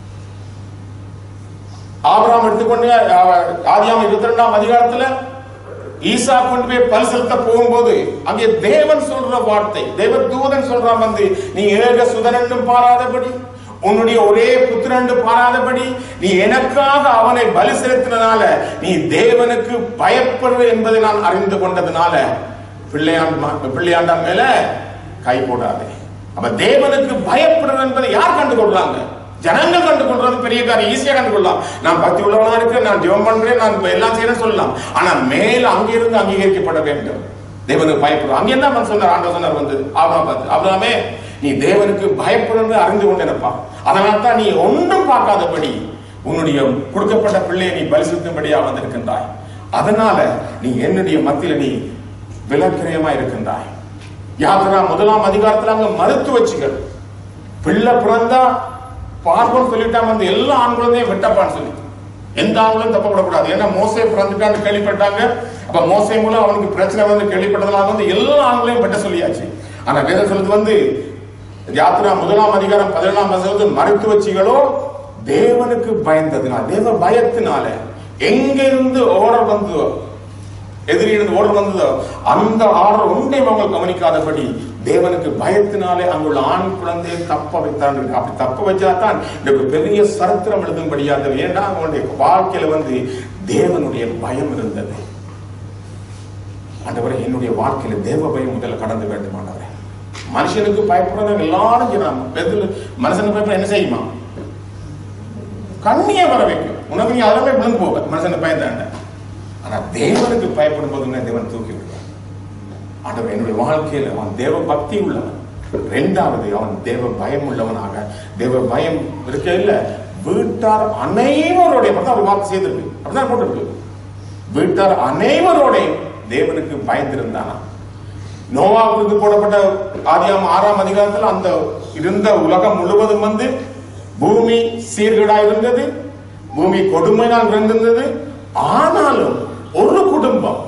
ஆபிரகாம் எடுத்துக்கொண்டு அஹ், ஆதியாகமம் இருபத்தி ரெண்டாம் அதிகாரத்துல ஈசா கொண்டு போய் பல் செலுத்த போகும்போது அங்கே தேவன் சொல்ற வார்த்தை தேவ தூதன் சொல்றான் வந்து நீ ஏக சுதனன்னு பாராதபடி உன்னுடைய ஒரே புத்திரண்டு பாராதபடி நீ எனக்காக அவனை பலி செலுத்தினால நீ தேவனுக்கு பயப்படுற என்பதை நான் அறிந்து கொண்டதுனால பிள்ளையாண்ட பிள்ளையாண்டான் மேல கை போடாதே அப்ப தேவனுக்கு பயப்படுறது என்பதை யார் கண்டு கொள்றாங்க ஜனங்கள் கண்டு கொள்றது பெரிய காரியம் ஈஸியா கண்டு கொள்ளலாம் நான் பக்தி உள்ளவனா இருக்கேன் நான் ஜெபம் பண்றேன் நான் இப்ப எல்லாம் செய்யறேன் சொல்லலாம் ஆனா மேல அங்கிருந்து அங்கீகரிக்கப்பட வேண்டும் தேவனுக்கு பயப்படுறோம் அங்க என்ன பண்ண சொன்னார் ஆண்டவர் சொன்னார் வந்து ஆபிரகாம் பார்த்து ஆபிரகாமே நீ தேவனுக்கு பயப்படுறது அறிந்து கொண்டேனப்பா அதனால தான் நீ ஒன்றும் பார்க்காதபடி உன்னுடைய கொடுக்கப்பட்ட பிள்ளையை நீ பரிசுத்தும்படியா வந்திருக்கின்றாய் அதனால நீ என்னுடைய மத்தியில நீ விலக்கிரயமா இருக்கின்றாய் யாத்திரா முதலாம் அதிகாரத்துல அங்க மருத்துவச்சிகள் பிள்ளை பிறந்தா பார்ப்போம் சொல்லிட்டா வந்து எல்லா ஆண் குழந்தையும் வெட்டப்பான்னு சொல்லி எந்த ஆண்களும் தப்பப்படக்கூடாது ஏன்னா மோசே பிறந்துட்டான்னு கேள்விப்பட்டாங்க அப்ப மோசே மூலம் அவனுக்கு பிரச்சனை வந்து கேள்விப்பட்டதுனால வந்து எல்லா ஆண்களையும் வெட்ட சொல்லியாச்சு ஆனா வேதம் சொல்றது வந்து யாத்திரா முதலாம் அதிகாரம் பதினேழாம் வசனத்து மருத்துவச்சிகளோ தேவனுக்கு பயந்ததுனால தேவ பயத்தினால எங்கிருந்து ஓடர் வந்ததோ எதிரியிருந்து ஓடர் வந்ததோ அந்த ஆர்டர் ஒன்றையும் அவங்க கவனிக்காதபடி தேவனுக்கு பயத்தினாலே அங்குள்ள ஆண் குழந்தையை தப்ப வைத்தான் இருக்கு. அப்படி தப்ப வச்சா தான் இந்த ஒரு பெரிய சரித்திரம் எழுதும்படியாக ஏன்னா அவனுடைய வாழ்க்கையில வந்து தேவனுடைய பயம் இருந்தது ஆண்டவரே என்னுடைய வாழ்க்கையில தேவ பயம் முதல்ல கடந்து வேண்டும் ஆண்டவரே மனுஷனுக்கு பயப்படுறவங்க எல்லாரும் செய்யறாங்க பெதில் மனுஷனுக்கு பயப்பட என்ன செய்யுமா கண்ணியே வர வைக்கும் உனக்கு நீ அதவே விழுந்து போவ மனுஷனுக்கு பயந்தாண்ட ஆனா தேவனுக்கு பயப்படும் போது உன்னை தேவன் தூக்கி விடுவார் ஆண்டவர் என்னுடைய வாழ்க்கையில அவன் தேவ பக்தி உள்ளவன் ரெண்டாவது அவன் தேவ பயம் உள்ளவனாக தேவ பயம் இருக்க இல்ல வீட்டார் அனைவருடைய பார்த்தா ஒரு வாக்கு செய்திருக்கு அப்படிதான் போட்டிருக்கு வீட்டார் அனைவரோடையும் தேவனுக்கு பயந்திருந்தானா நோவாவுக்கு போடப்பட்ட ஆதியாம் ஆறாம் அதிகாரத்தில் அந்த இருந்த உலகம் முழுவதும் வந்து பூமி சீர்கேடா இருந்தது பூமி கொடுமையினால் இருந்தது ஆனாலும் ஒரு குடும்பம்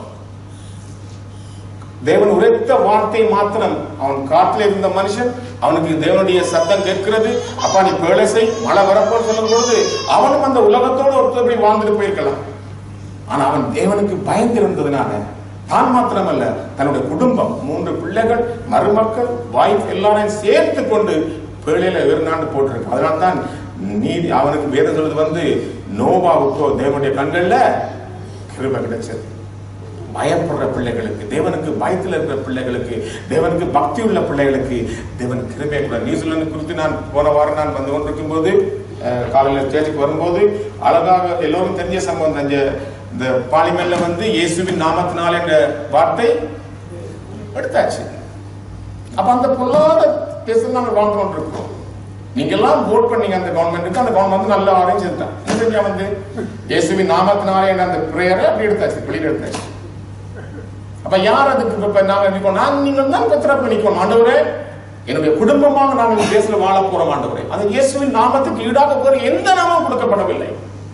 தேவன் உரைத்த வார்த்தை மாத்திரம் அவன் காட்டில் இருந்த மனுஷன் அவனுக்கு தேவனுடைய சத்தம் கேட்கிறது அப்பா நீ பேழை செய் மழை வரப்போன்னு சொல்லும் பொழுது அவனும் அந்த உலகத்தோடு ஒருத்தபடி வாழ்ந்துட்டு போயிருக்கலாம் ஆனா அவன் தேவனுக்கு பயந்திருந்ததுனால தான் மாத்திரமல்ல தன்னுடைய குடும்பம் மூன்று பிள்ளைகள் மருமக்கள் வாய்ஸ் எல்லாரையும் சேர்த்து கொண்டு பேழையில இருந்தாண்டு போட்டிருக்கு அதனால தான் நீதி அவனுக்கு வேதம் சொல்றது வந்து நோவாவுக்கோ தேவனுடைய கண்கள்ல கிருபை கிடைச்சது பயப்படுற பிள்ளைகளுக்கு தேவனுக்கு பயத்தில் இருக்கிற பிள்ளைகளுக்கு தேவனுக்கு பக்தி உள்ள பிள்ளைகளுக்கு தேவன் கிருபை கூட நியூசிலாந்து குறித்து நான் போன வாரம் நான் வந்து கொண்டிருக்கும் போது அஹ், காலையில ஸ்டேஜுக்கு வரும்போது அழகாக எல்லோரும் தெரிஞ்ச சம்பவம் தான். இந்த- இந்த பாலிமேல்ல வந்து இயேசுவின் நாமத்தினால் என்ற வார்த்தை எடுத்தாச்சு அப்ப அந்த பொல்லாத தேசம் நம்ம வாழ்ந்து கொண்டிருக்கிறோம் நீங்க எல்லாம் vote பண்ணீங்க அந்த கவர்மெண்ட்டுக்கு அந்த கவர்மெண்ட் வந்து நல்லா அரேஞ்ச் செஞ்சுட்டான் என்ன செஞ்சா வந்து இயேசுவின் நாமத்தினாலே என்ற அந்த பிரேயரை அப்படி எடுத்தாச்சு வெளியில எடுத்தாச்சு அப்ப யார் அதுக்கு இப்ப நாங்க நினைப்போம் நான் நீங்கள் தான் பத்திர பண்ணிக்கோம் ஆண்டவரே என்னுடைய குடும்பமாக நாங்கள் இந்த தேசத்துல வாழ போறோம் ஆண்டவரே அது இயேசுவின் நாமத்துக்கு ஈடாக போற எந்த நாமம் கொடுக்கப்படவில்லை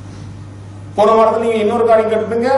போன வாரத்தில் நீங்க இன்னொரு காரியம் கேட்டுங்க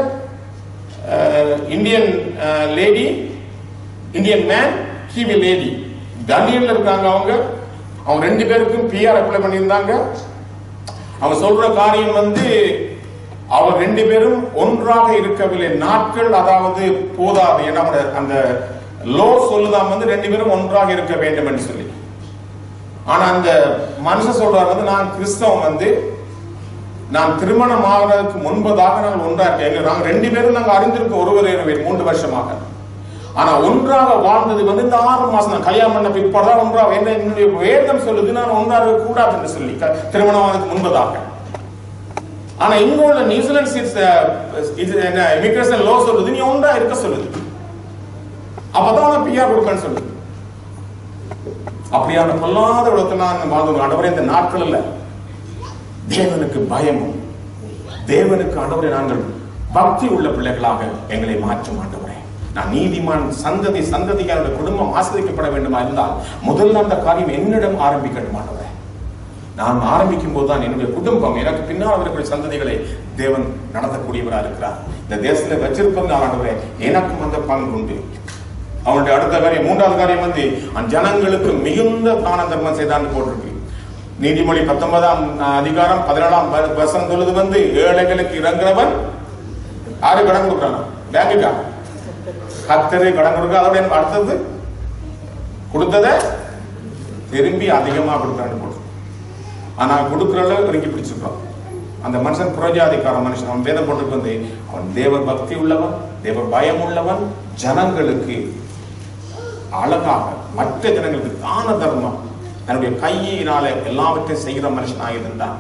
Indian lady Indian man Kiwi lady தனியல்ல இருக்காங்க அவங்க அவங்க ரெண்டு பேருக்கும் பிஆர் அப்ளை பண்ணியிருந்தாங்க அவங்க சொல்ற காரியம் வந்து அவர் ரெண்டு பேரும் ஒன்றாக இருக்கவில்லை நாட்கள் அதாவது போதாது ஏன்னா அவங்க அந்த லோ சொல்லுதான் வந்து ரெண்டு பேரும் ஒன்றாக இருக்க வேண்டும் என்று சொல்லி ஆனா அந்த மனுஷன் சொல்றாரு வந்து நான் கிறிஸ்தவம் வந்து நான் திருமணம் ஆகிறதுக்கு முன்பதாக நாங்கள் ஒன்றா இருக்கேன் எங்க- நாங்க ரெண்டு பேரும் நாங்க அறிந்திருக்கோம் ஒருவர் இருவர் மூன்று வருஷமாக ஆனா ஒன்றாக வாழ்ந்தது வந்து இந்த ஆறு மாசம் நான் கல்யாணம் பண்ண பிற்பாடுதான் ஒன்றாக என்ன என்னுடைய வேதம் சொல்லுது நான் ஒன்றாக கூடாது என்று சொல்லி க- திருமணம் ஆனதுக்கு முன்பதாக ஆனா இங்க உள்ள நியூசிலாந்து சீட்ஸ் இது என்ன இமிகிரேஷன் லோ சொல்லுது நீ ஒன்றா இருக்க சொல்லுது அப்பதான் உனக்கு பிஆர் கொடுப்பேன்னு சொல்லுது அப்படியான பொல்லாத உலகத்தில் நான் வாழ்ந்து ஆண்டவரே இந்த நாட்கள் இல்ல தேவனுக்கு பயமும் தேவனுக்கு ஆண்டவரே நாங்கள் பக்தி உள்ள பிள்ளைகளாக எங்களை மாற்றும் ஆண்டவரே நான் நீதிமான் சந்ததி சந்ததிக்காரோட குடும்பம் ஆசிரியக்கப்பட வேண்டுமா இருந்தால் முதல்ல அந்த காரியம் என்னிடம் ஆரம்பிக்கட்டும் ஆண்டவரே நான் ஆரம்பிக்கும் போதுதான் என்னுடைய குடும்பம் எனக்கு பின்னால் அவர்களுடைய சந்ததிகளை தேவன் நடத்தக்கூடியவராக இருக்கிறார் இந்த தேசத்துல வச்சிருப்பது ஆண்டவரே எனக்கும் அந்த பங்கு உண்டு அவனுடைய அடுத்த காரியம் மூன்றாவது காரியம் வந்து அந்த ஜனங்களுக்கு மிகுந்த தான தர்மம் செய்தான்னு போட்டிருக்கு நீதிமொழி பத்தொன்பதாம் அஹ், அதிகாரம் பதினேழாம் வ- வசனம் சொல்லுது வந்து ஏழைகளுக்கு இறங்குறவன் யாரு கடன் கொடுக்குறானா பேங்குக்கா கத்தரு கடன் கொடுக்க அதோட என்ன அடுத்தது கொடுத்ததை திரும்பி அதிகமா கொடுக்குறான்னு போட்டு ஆனா கொடுக்குறளவு இறங்கி பிடிச்சிருக்கான் அந்த மனுஷன் புரஜாதிக்கார மனுஷன் அவன் வேதம் போட்டுக்கு வந்து அவன் தேவ பக்தி உள்ளவன் தேவ பயம் உள்ளவன் ஜனங்களுக்கு அழகாக மற்ற ஜனங்களுக்கு தான தர்மம் தன்னுடைய கையினால எல்லாவற்றையும் செய்கிற மனுஷனாக இருந்தான்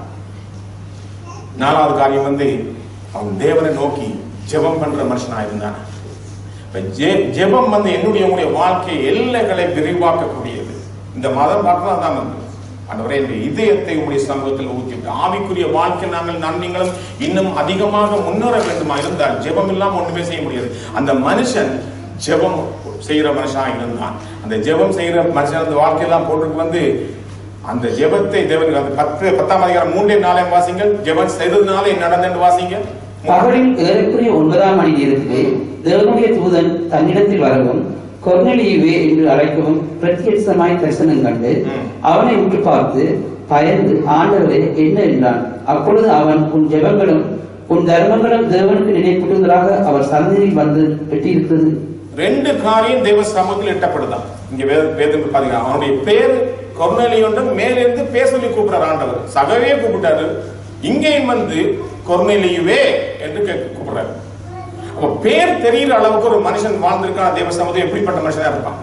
நாலாவது காரியம் வந்து அவன் தேவனை நோக்கி ஜெபம் பண்ற மனுஷனாக இருந்தான் இப்ப ஜெ- ஜெபம் வந்து என்னுடைய உங்களுடைய வாழ்க்கை எல்லைகளை விரிவாக்கக்கூடியது இந்த மதம் பார்க்கலாம் தான் வந்து ஆண்டவரே என்னுடைய இதயத்தை உங்களுடைய சமூகத்தில் ஊற்றி ஆவிக்குரிய வாழ்க்கை நாங்கள் நான் நீங்களும் இன்னும் அதிகமாக முன்னேற வேண்டுமா இருந்தால் ஜெபம் இல்லாம ஒண்ணுமே செய்ய முடியாது அந்த மனுஷன் ஜெபம் செய்யற மனுஷனாக இருந்தான் அந்த ஜெபம் செய்யற மனுஷன் அந்த வாழ்க்கையெல்லாம் போட்டுட்டு வந்து அந்த ஜெபத்தை தேவனுக்கு அந்த பத்து பத்தாம் அதிகாரம் மூன்றே நாளையும் வாசிங்கள் ஜெபம் செய்ததுனால என்ன நடந்தது வாசிங்க பகலில் ஏறக்குறைய ஒன்பதாம் மணி நேரத்திலே தேவனுடைய தூதன் தன்னிடத்தில் வரவும் கொர்நெலியுவே என்று அழைக்கவும் பிரத்யட்சமாய் தரிசனம் கண்டு ம். அவனை உற்று பார்த்து பயந்து ஆண்டவரே என்ன என்றான் அப்பொழுது அவன் உன் ஜெபங்களும் உன் தர்மங்களும் தேவனுக்கு நினைப்புடுவதாக அவர் சந்நிதியில் வந்து பெற்றிருக்கிறது ரெண்டு காரியம் தேவ சமூகத்தில் எட்டப்படுதான் இங்க வேத வேதம் பாத்தீங்கன்னா அவனுடைய பேர் கொர்நேலியோன்றும் மேலிருந்து பேர் சொல்லி கூப்பிடுறார் ஆண்டவர் சகவே கூப்பிட்டாரு இங்கேயும் வந்து கொர்நேலியுவே என்று கேட்க கூப்பிடுறாரு அப்ப பேர் தெரிகிற அளவுக்கு ஒரு மனுஷன் வாழ்ந்திருக்கான் தேவ சமூகம் எப்படிப்பட்ட மனுஷனா இருப்பான்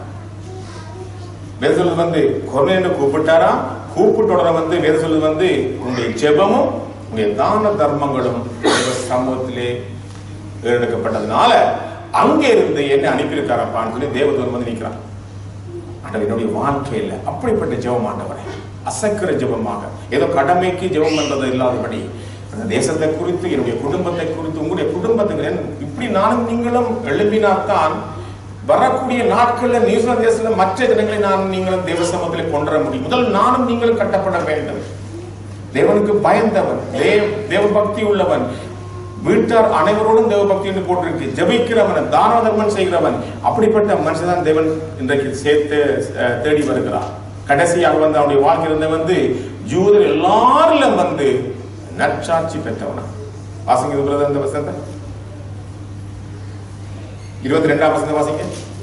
வேத சொல்லுது வந்து கொர்நேன்னு கூப்பிட்டாரா கூப்பிட்டோட வந்து வேத சொல்லுது வந்து உன்னுடைய ஜெபமும் உன்னுடைய தான தர்மங்களும் தேவ சமூகத்திலே எடுக்கப்பட்டதுனால அங்கே இருந்து என்ன அனுப்பியிருக்காரப்பான்னு சொல்லி தேவதூதன் வந்து நிற்கிறான் ஆண்டவர் என்னுடைய வாழ்க்கையில அப்படிப்பட்ட ஜெபம் ஆண்டவரே அசக்கிற ஜெபமாக ஏதோ கடமைக்கு ஜெபம் பண்றது இல்லாதபடி அந்த தேசத்தை குறித்து என்னுடைய குடும்பத்தை குறித்து உங்களுடைய குடும்பத்துக்கு என்- இப்படி நானும் நீங்களும் எழுப்பினால்தான் வரக்கூடிய நாட்கள்ல நியூசிலாந்து தேசத்துல மற்ற ஜனங்களை நான் நீங்களும் தேவ சமூகத்தில் கொண்டு வர முடியும் முதல் நானும் நீங்களும் கட்டப்பட வேண்டும் தேவனுக்கு பயந்தவன் தேவ தேவ பக்தி உள்ளவன் வீட்டார் அனைவரோடும் தேவ பக்தி என்று போட்டிருக்கு ஜெபிக்கிறவன் தான தர்மம் செய்கிறவன் அப்படிப்பட்ட மனுஷன் தான் தேவன் இன்றைக்கு சேர்த்து அஹ், தேடி வருகிறார் கடைசியாக வந்து அவனுடைய வாழ்க்கையில வந்து ஜூதர் எல்லாரிலும் வந்து நற்சாட்சி பெற்றவனா வாசிங்க இது பிரதர் இந்த வசந்த இருபத்தி ரெண்டாம் வசந்த வாசிங்க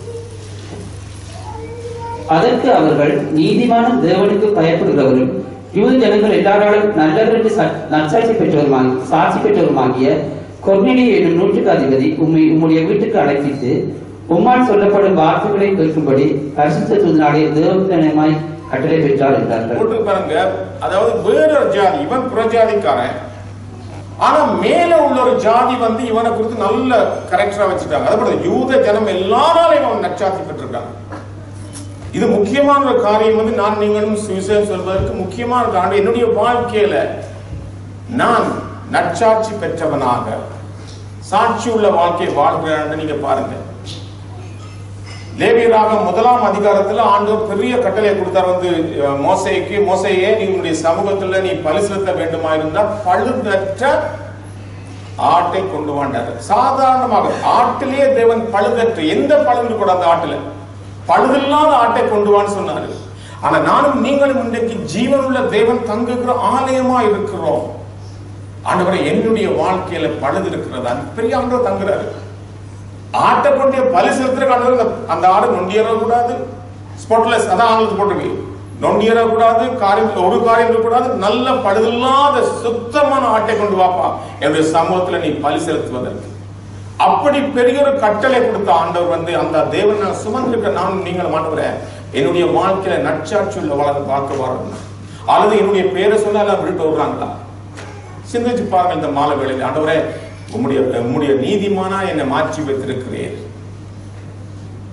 அதற்கு அவர்கள் நீதிமானும் தேவனுக்கு பயப்படுகிறவரும் யூத ஜனங்கள் எல்லாராலும் நல்லவர் என்று ச- நற்சாட்சி பெற்றவருமாகி சாட்சி பெற்றவருமாகிய கொர்நெலி என்னும் நூற்றுக்கு அதிபதி உம்மை உம்முடைய வீட்டுக்கு அழைப்பித்து உம்மால் சொல்லப்படும் வார்த்தைகளை கேட்கும்படி பரிசுத்த தூதனாலே தேவத்தனமாய் கட்டளை பெற்றார் என்றார்கள் போட்டு பாருங்க அதாவது வேறொரு ஜாதி இவன் புறஜாதிக்காரன் ஆனா மேல உள்ள ஒரு ஜாதி வந்து இவனை குறித்து நல்ல கரெக்டரா வச்சுட்டாங்க அதாவது யூத ஜனம் எல்லாராலையும் அவன் நற்சாட்சி பெற்றிருக்காங்க இது முக்கியமான ஒரு காரியம் வந்து நான் நீங்களும் சுவிசேஷம் சொல்வதற்கு முக்கியமான காரணம் என்னுடைய வாழ்க்கையில நான் நற்சாட்சி பெற்றவனாக சாட்சி உள்ள வாழ்க்கை வாழ்கிறேன் நீங்க பாருங்க லேவியராக முதலாம் அதிகாரத்துல ஆண்டவர் பெரிய கட்டளை கொடுத்தார் வந்து அஹ், மோசேக்கு மோசையே நீ உன்னுடைய சமூகத்துல நீ பலி செலுத்த வேண்டுமா இருந்தா பழுதற்ற ஆட்டை கொண்டு வாண்டார் சாதாரணமாக ஆட்டிலேயே தேவன் பழுதற்ற எந்த பழுது கூட அந்த ஆட்டுல பழுதில்லாத ஆட்டை கொண்டு வான்னு சொன்னாரு ஆனா நானும் நீங்களும் இன்றைக்கு ஜீவனுள்ள தேவன் தங்குகிற ஆலயமா இருக்கிறோம் ஆண்டவரை என்னுடைய வாழ்க்கையில பழுது இருக்கிறதா பெரிய ஆண்டவர் தங்குறாரு ஆட்டை கொண்டு பலி செலுத்துற ஆண்டவர் அந்த ஆடு நொண்டியற கூடாது ஸ்பாட்லெஸ் அதான் ஆங்கிலத்தில் போட்டிருக்கு நொண்டியற கூடாது காரியம் ஒரு காரியம் இருக்கக்கூடாது நல்ல பழுதில்லாத சுத்தமான ஆட்டை கொண்டு வாப்பா என்னுடைய சமூகத்துல நீ பலி செலுத்துவதற்கு அப்படி பெரிய ஒரு கட்டளை கொடுத்த ஆண்டவர் வந்து அந்த தேவன் நான் சுமந்திருக்க நானும் நீங்கள் மாட்டுகிற என்னுடைய வாழ்க்கையில நற்சாட்சி உள்ள வளர பார்க்க வரணும் அல்லது என்னுடைய பேரை சொன்னா எல்லாம் விட்டு விடுறாங்களா சிந்திச்சு பாருங்க இந்த மாலை வேளையில் ஆண்டவரே உம்முடைய உம்முடைய நீதிமானா என்னை மாற்றி வைத்திருக்கிறேன்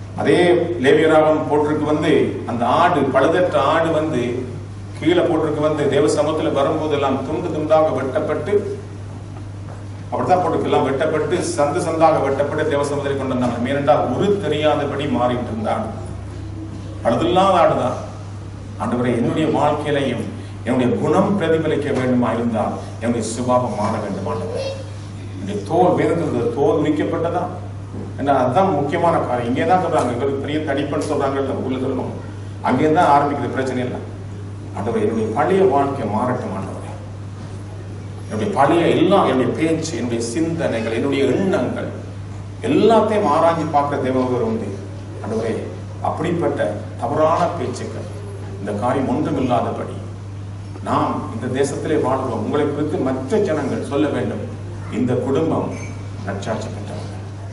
அதே லேவியராகம் போட்டிருக்கு வந்து அந்த ஆடு பழுதற்ற ஆடு வந்து கீழே போட்டிருக்கு வந்து தேவ சமூகத்துல வரும்போது எல்லாம் துண்டு துண்டாக வெட்டப்பட்டு அப்படித்தான் போட்டிருக்கு எல்லாம் வெட்டப்பட்டு சந்து சந்தாக வெட்டப்பட்டு தேவ சமூகத்தை கொண்டு வந்தாங்க ஏனென்றால் உரு தெரியாதபடி மாறிட்டு இருந்தான் பழுதில்லாத ஆடுதான் ஆண்டவரே என்னுடைய வாழ்க்கையிலையும் என்னுடைய குணம் பிரதிபலிக்க வேண்டுமா இருந்தால் என்னுடைய சுபாவம் மாற வேண்டும் ஆண்டவரே இந்த தோல் வேதத்தில் தோல் உரிக்கப்பட்டதா ஏன்னா அதுதான் முக்கியமான காரியம் இங்கே தான் சொல்றாங்க இவருக்கு பெரிய தடிப்பன்னு சொல்றாங்க ஊர்ல சொல்லணும் அங்கே தான் ஆரம்பிக்குது பிரச்சனை இல்லை ஆண்டவரே என்னுடைய பழைய வாழ்க்கை மாறட்டும் ஆண்டவரே என்னுடைய பழைய எல்லாம் என்னுடைய பேச்சு என்னுடைய சிந்தனைகள் என்னுடைய எண்ணங்கள் எல்லாத்தையும் ஆராய்ச்சி பார்க்கிற தேவவர் உண்டு ஆண்டவரே அப்படிப்பட்ட தவறான பேச்சுக்கள் இந்த காரியம் ஒன்றுமில்லாதபடி நாம் இந்த தேசத்திலே வாழ்கிறோம் உங்களை குறித்து மற்ற ஜனங்கள் சொல்ல வேண்டும் இந்த குடும்பம் நற்சாட்சி பெற்றவர்கள்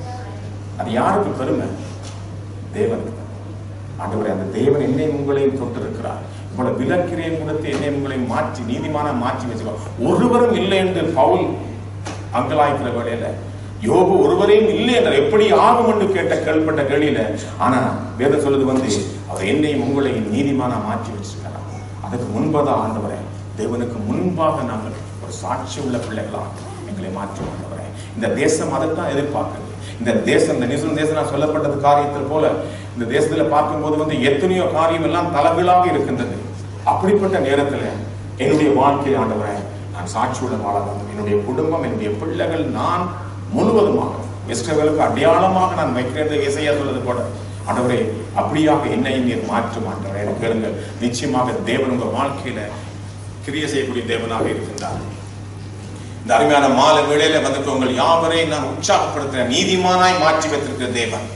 அது யாருக்கு பெருமை தேவனுக்கு ஆண்டவரே அந்த தேவன் என்னை உங்களையும் தொட்டிருக்கிறார் உங்களை விலக்கிறேன் கொடுத்து என்னை உங்களையும் மாற்றி நீதிமான மாற்றி வச்சுக்கோ ஒருவரும் இல்லை என்று பவுல் அங்கலாய்க்கிற வேளையில யோபு ஒருவரையும் இல்லை என்றார் எப்படி ஆகும் என்று கேட்ட கேள்விப்பட்ட கேள்வியில ஆனா வேதம் சொல்லுது வந்து அவர் என்னையும் உங்களையும் நீதிமானா மாற்றி வச்சிருக்கிறார் அதுக்கு முன்பதாக ஆண்டவரே தேவனுக்கு முன்பாக நாங்கள் ஒரு சாட்சி உள்ள பிள்ளைகளா எங்களை மாற்றி ஆண்டவரே இந்த தேசம் அதைத்தான் எதிர்பார்க்குது இந்த தேசம் இந்த நிசும் தேசம் நான் சொல்லப்பட்டது காரியத்தில் போல இந்த தேசத்துல பார்க்கும்போது வந்து எத்தனையோ காரியம் எல்லாம் தலைகீழாக இருக்கின்றது அப்படிப்பட்ட நேரத்துல என்னுடைய வாழ்க்கையில் ஆண்டவரே நான் சாட்சியுடன் வாழ வேண்டும் என்னுடைய குடும்பம் என்னுடைய பிள்ளைகள் நான் முழுவதுமாக இஸ்ரவேலுக்கு அடையாளமாக நான் வைக்கிறது இசையா சொல்றது போல ஆண்டவரே அப்படியாக என்னையும் நீர் மாற்றும் ஆண்டவரே எனக்கு கேளுங்கள் நிச்சயமாக தேவன் உங்க வாழ்க்கையில கிரிய செய்யக்கூடிய தேவனாக இருக்கின்றார் இந்த அருமையான மாலை வேளையில வந்துட்டு உங்கள் யாவரையும் நான் உற்சாகப்படுத்துற நீதிமானாய் மாற்றி வைத்திருக்கிற தேவன்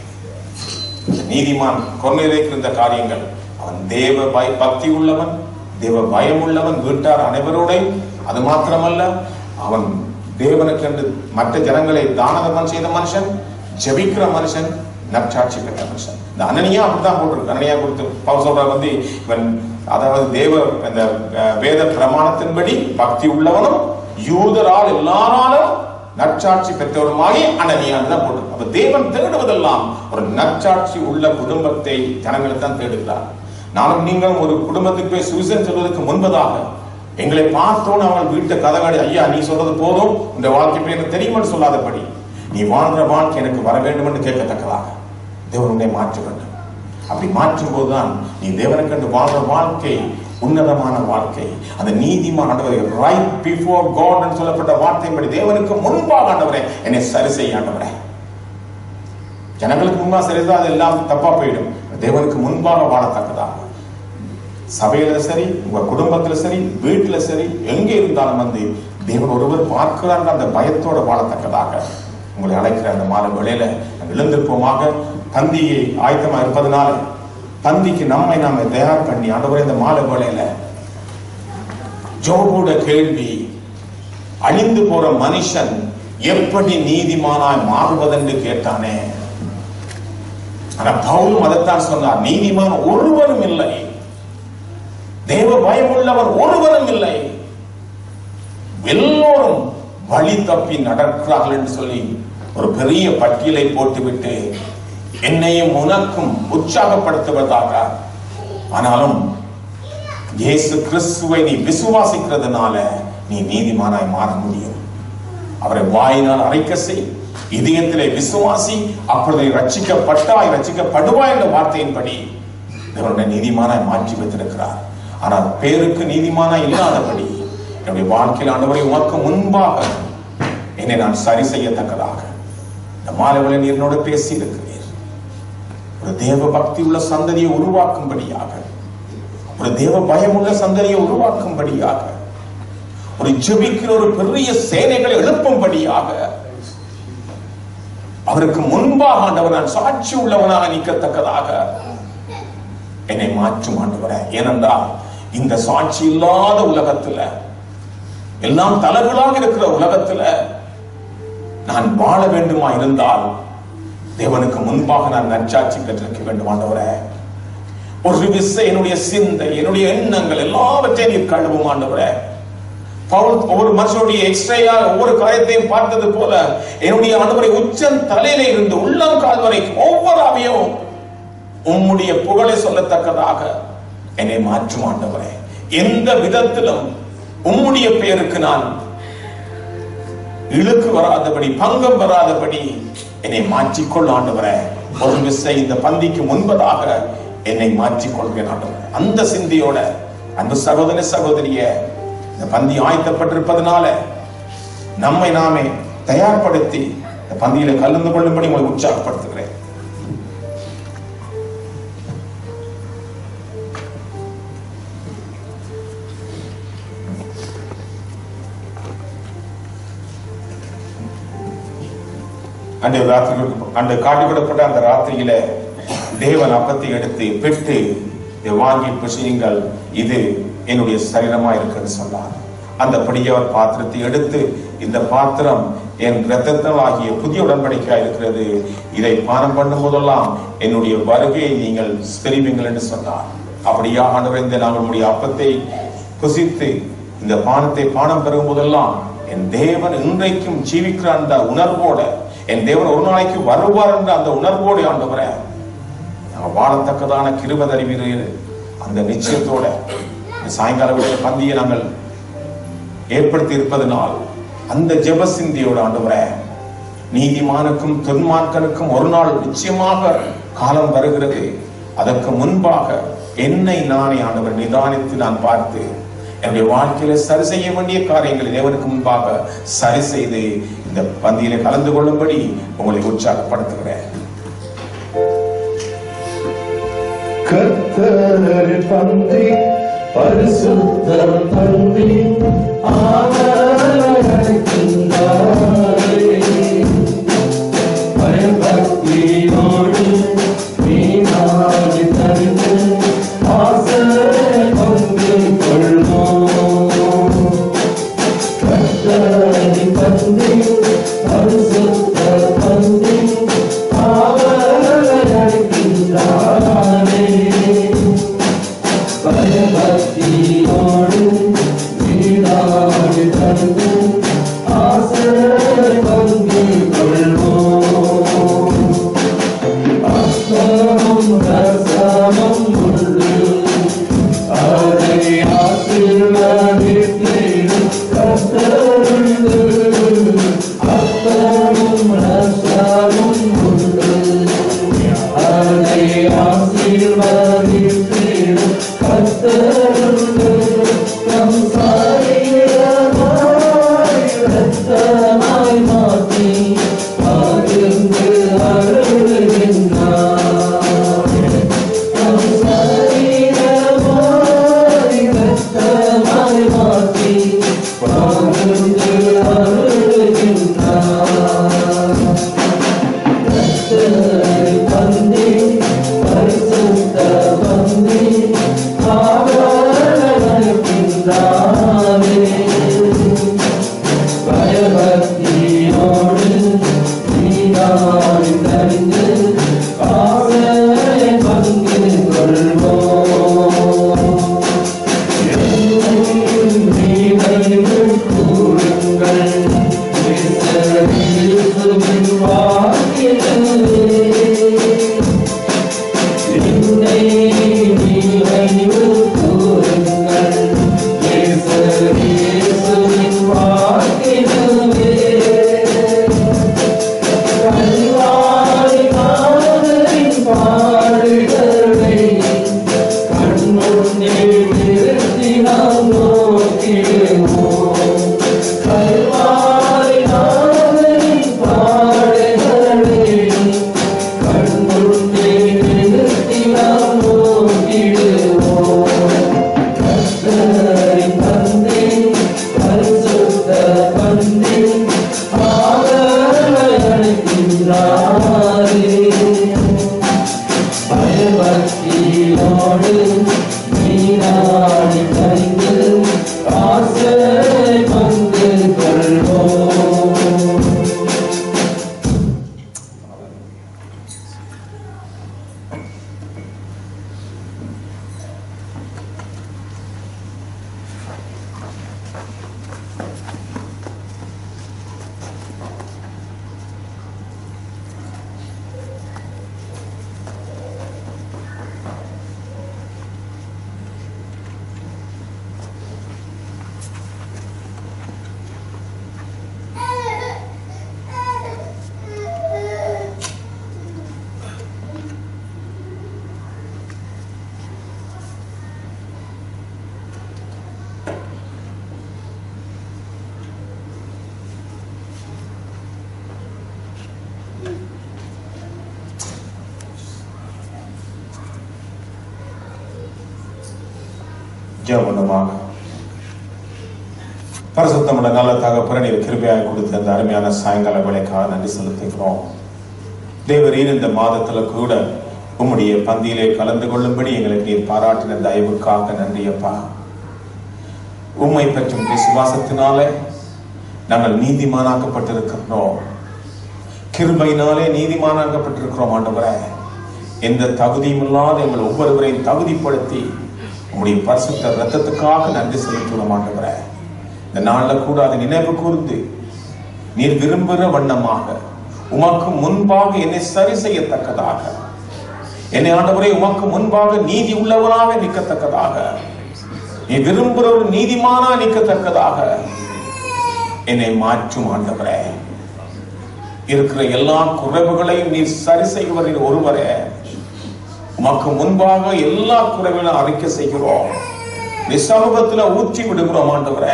நீதிமான் கொன்னிலைக்கு இருந்த காரியங்கள் அவன் தேவ பய பக்தி உள்ளவன் தேவ பயம் உள்ளவன் வீட்டார் அனைவரோடையும் அது மாத்திரமல்ல அவன் தேவனுக்கு என்று மற்ற ஜனங்களை தானதமன் செய்த மனுஷன் ஜெபிக்கிற மனுஷன் நற்சாட்சி பெற்ற மனுஷன் இந்த அனனியா அப்படித்தான் போட்டிருக்கு அனனியா கொடுத்து பவுல் சொல்ற வந்து இவன் அதாவது தேவ இந்த அஹ், வேத பிரமாணத்தின்படி பக்தி உள்ளவனும் யூதரால் எல்லாராலும் நற்சாட்சி பெற்றவருமாகி அனனியான் தான் போட்டிருக்கு அப்ப தேவன் தேடுவதெல்லாம் ஒரு நற்சாட்சி உள்ள குடும்பத்தை ஜனங்களை தான் தேடுகிறார் நானும் நீங்களும் ஒரு குடும்பத்துக்கு போய் சுவிசன் சொல்வதற்கு முன்பதாக எங்களை பார்த்தோன்னு அவன் வீட்டை கதகாடி ஐயா நீ சொல்றது போதும் இந்த வாழ்க்கை போய் எனக்கு தெரியுமென்னு சொல்லாதபடி நீ வாழ்ற வாழ்க்கை எனக்கு வர வேண்டும் என்று கேட்கத்தக்கதாக தேவன் உன்னை மாற்ற வேண்டும் அப்படி மாற்றும் போதுதான் நீ தேவனை கண்டு வாழ்ற வாழ்க்கை உன்னதமான வாழ்க்கை அந்த நீதிமான ஆண்டவரை ரைட் பிஃபோர் காட் சொல்லப்பட்ட வார்த்தையின்படி தேவனுக்கு முன்பாக ஆண்டவரே என்னை சரி செய்ய ஆண்டவரே ஜனங்களுக்கு முன்பா சரிதான் அது எல்லாம் தப்பா போயிடும் தேவனுக்கு முன்பாக வாழத்தக்கதாக சபையில சரி உங்க குடும்பத்துல சரி வீட்டுல சரி எங்க இருந்தாலும் வந்து தேவன் ஒருவர் பார்க்கிறாங்க அந்த பயத்தோட வாழத்தக்கதாக உங்களை அழைக்கிற அந்த மாலை வேளையில நாங்கள் எழுந்திருப்போமாக பந்தியை ஆயத்தமா இருப்பதனால பந்திக்கு நம்மை நாம தயார் பண்ணி ஆண்டவரே இந்த மாலை வேளையில ஜோபோட கேள்வி அழிந்து போற மனுஷன் எப்படி நீதிமானாய் மாறுவதென்று கேட்டானே ஆனா பவுலும் அதைத்தான் சொன்னார் நீதிமான் ஒருவரும் இல்லை தேவ பயமுள்ளவர் ஒருவரும் இல்லை எல்லோரும் வழி தப்பி நடக்கிறார்கள் என்று சொல்லி ஒரு பெரிய பட்டியலை போட்டுவிட்டு என்னையும் உனக்கும் உற்சாகப்படுத்துவதாக ஆனாலும் இயேசு கிறிஸ்துவை நீ விசுவாசிக்கிறதுனால நீ நீதிமானாய் மாற முடியும் அவரை வாயினால் அரைக்க செய் இதயத்திலே விசுவாசி அப்பொழுது ரட்சிக்கப்பட்டாய் ரட்சிக்கப்படுவாய் என்ற வார்த்தையின்படி தேவனுடைய நீதிமானாய் மாற்றி வைத்திருக்கிறார் ஆனால் பேருக்கு நீதிமானாய் இல்லாதபடி என்னுடைய வாழ்க்கையில் ஆண்டவரை உனக்கு முன்பாக என்னை நான் சரி செய்யத்தக்கதாக இந்த மாலைவலை நீரினோடு பேசி இருக்கிறீர் ஒரு தேவ பக்தி உள்ள சந்ததியை உருவாக்கும்படியாக ஒரு தேவ பயமுள்ள சந்ததியை உருவாக்கும்படியாக ஒரு ஜெபிக்கிற ஒரு பெரிய சேனைகளை எழுப்பும்படியாக அவருக்கு முன்பாக ஆண்டவர் நான் சாட்சி உள்ளவனாக நிற்கத்தக்கதாக என்னை மாற்றும் ஆண்டவரே ஏனென்றால் இந்த சாட்சி இல்லாத உலகத்துல எல்லாம் தலைகளாக இருக்கிற உலகத்துல நான் வாழ வேண்டுமா இருந்தால் தேவனுக்கு முன்பாக நான் நற்சாட்சி பெற்றிருக்க வேண்டும் ஆண்டவரே ஒரு விசை என்னுடைய சிந்தை என்னுடைய எண்ணங்கள் எல்லாவற்றையும் நீர் கழுவும் ஆண்டவரே பவுல் ஒவ்வொரு மனுஷனுடைய எக்ஸ்ட்ரையா ஒவ்வொரு காரியத்தையும் பார்த்தது போல என்னுடைய ஆண்டவரை உச்சம் தலையில இருந்து உள்ளம் கால் வரைக்கும் ஒவ்வொரு அவையும் உம்முடைய புகழை சொல்லத்தக்கதாக என்னை மாற்றும் ஆண்டவரே எந்த விதத்திலும் உம்முடைய பெயருக்கு நான் இழுக்கு வராதபடி பங்கம் வராதபடி என்னை மாற்றிக்கொள்ள ஆண்டவரே ஒரு விசை இந்த பந்திக்கு முன்பதாக என்னை மாற்றிக்கொள்கிறேன் ஆண்டவரே அந்த சிந்தையோட அன்பு சகோதர சகோதரிய இந்த பந்தி ஆயத்தப்பட்டிருப்பதனால நம்மை நாமே தயார்படுத்தி இந்த பந்தியில கலந்து கொள்ளும்படி உங்களை உற்சாகப்படுத்துகிறேன் அன்று ராத்திரி அன்று காட்டி கொடுக்கப்பட்ட அந்த ராத்திரியில தேவன் அப்பத்தை எடுத்து பெற்று இதை வாங்கி புசியுங்கள் இது என்னுடைய சரீரமா இருக்குன்னு சொன்னார் அந்தபடி அவர் பாத்திரத்தை எடுத்து இந்த பாத்திரம் என் இரத்தத்தால் ஆகிய புதிய உடன்படிக்கையா இருக்கிறது இதை பானம் பண்ணும் போதெல்லாம் என்னுடைய வருகையை நீங்கள் தெரிவிங்கள் என்று சொன்னார் அப்படியா ஆண்டவர் இந்த நாங்கள் உடைய அப்பத்தை புசித்து இந்த பானத்தை பானம் பெறும் போதெல்லாம் என் தேவன் இன்றைக்கும் ஜீவிக்கிற அந்த உணர்வோட என் தேவன் ஒரு நாளைக்கு வருவார் என்ற அந்த உணர்வோடு ஆண்டவரே நாங்கள் வாழத்தக்கதான கிருபதறிவீர்கள் அந்த நிச்சயத்தோட இந்த சாயங்கால வேளையில பந்தியை நாங்கள் ஏற்படுத்தி இருப்பதனால் அந்த ஜெப சிந்தியோட ஆண்டவரே நீதிமானுக்கும் துன்மார்க்கனுக்கும் ஒரு நாள் நிச்சயமாக காலம் வருகிறது அதற்கு முன்பாக என்னை நானே ஆண்டவர் நிதானித்து நான் பார்த்து என்னுடைய வாழ்க்கையில சரி செய்ய வேண்டிய காரியங்களை தேவனுக்கு முன்பாக சரி செய்து இந்த பந்தியில கலந்து கொள்ளும்படி உங்களை உற்சாகப்படுத்துகிறேன் கர்த்தர் பந்தி பரிசுத்த பந்தி ஆவலடைக்கின்றாரே பயபக்தியோடு வீணாடி தரித்து ஆசரை பங்கு கொள்வோம் கர்த்தரி பந்தி பரிசுத்த பந்தி ஆவலடைக்கின்றாரே பயபக்தியோடு வீணாடி தந்து ஆசரை பங்கு கொள்வோம் ஜெபம் பண்ணுவாங்க பரிசுத்தமுள்ள நல்ல தகப்பன நீர் கிருபையாக கொடுத்த அந்த அருமையான சாயங்கால வேலைக்காக நன்றி செலுத்துகிறோம் தேவரீர் இந்த மாதத்துல கூட உம்முடைய பந்தியிலே கலந்து கொள்ளும்படி எங்களுக்கு நீர் பாராட்டின தயவுக்காக நன்றி அப்பா உம்மை பற்றும் விசுவாசத்தினாலே நாங்கள் நீதிமானாக்கப்பட்டிருக்கிறோம் கிருபையினாலே நீதிமானாக்கப்பட்டிருக்கிறோம் ஆண்டவரே எந்த தகுதியும் இல்லாத எங்கள் ஒவ்வொருவரையும் தகுதிப்படுத்தி உங்களுடைய பரிசுத்த ரத்தத்துக்காக நன்றி செலுத்துகிறோம் ஆண்டவரே இந்த நாள்ல கூட அதை நினைவு கூர்ந்து நீர் விரும்புகிற வண்ணமாக உமக்கு முன்பாக என்னை சரி செய்யத்தக்கதாக என்னை ஆண்டவரே உமக்கு முன்பாக நீதி உள்ளவனாக நிற்கத்தக்கதாக நீ விரும்புகிற ஒரு நீதிமானா நிற்கத்தக்கதாக என்னை மாற்றும் ஆண்டவரே இருக்கிற எல்லா குறைவுகளையும் நீ சரி செய்வதில் ஒருவரே உமக்கு முன்பாக எல்லா குறைவுகளும் அறிக்கை செய்கிறோம் நீ சமூகத்துல ஊற்றி விடுகிறோம் ஆண்டவரே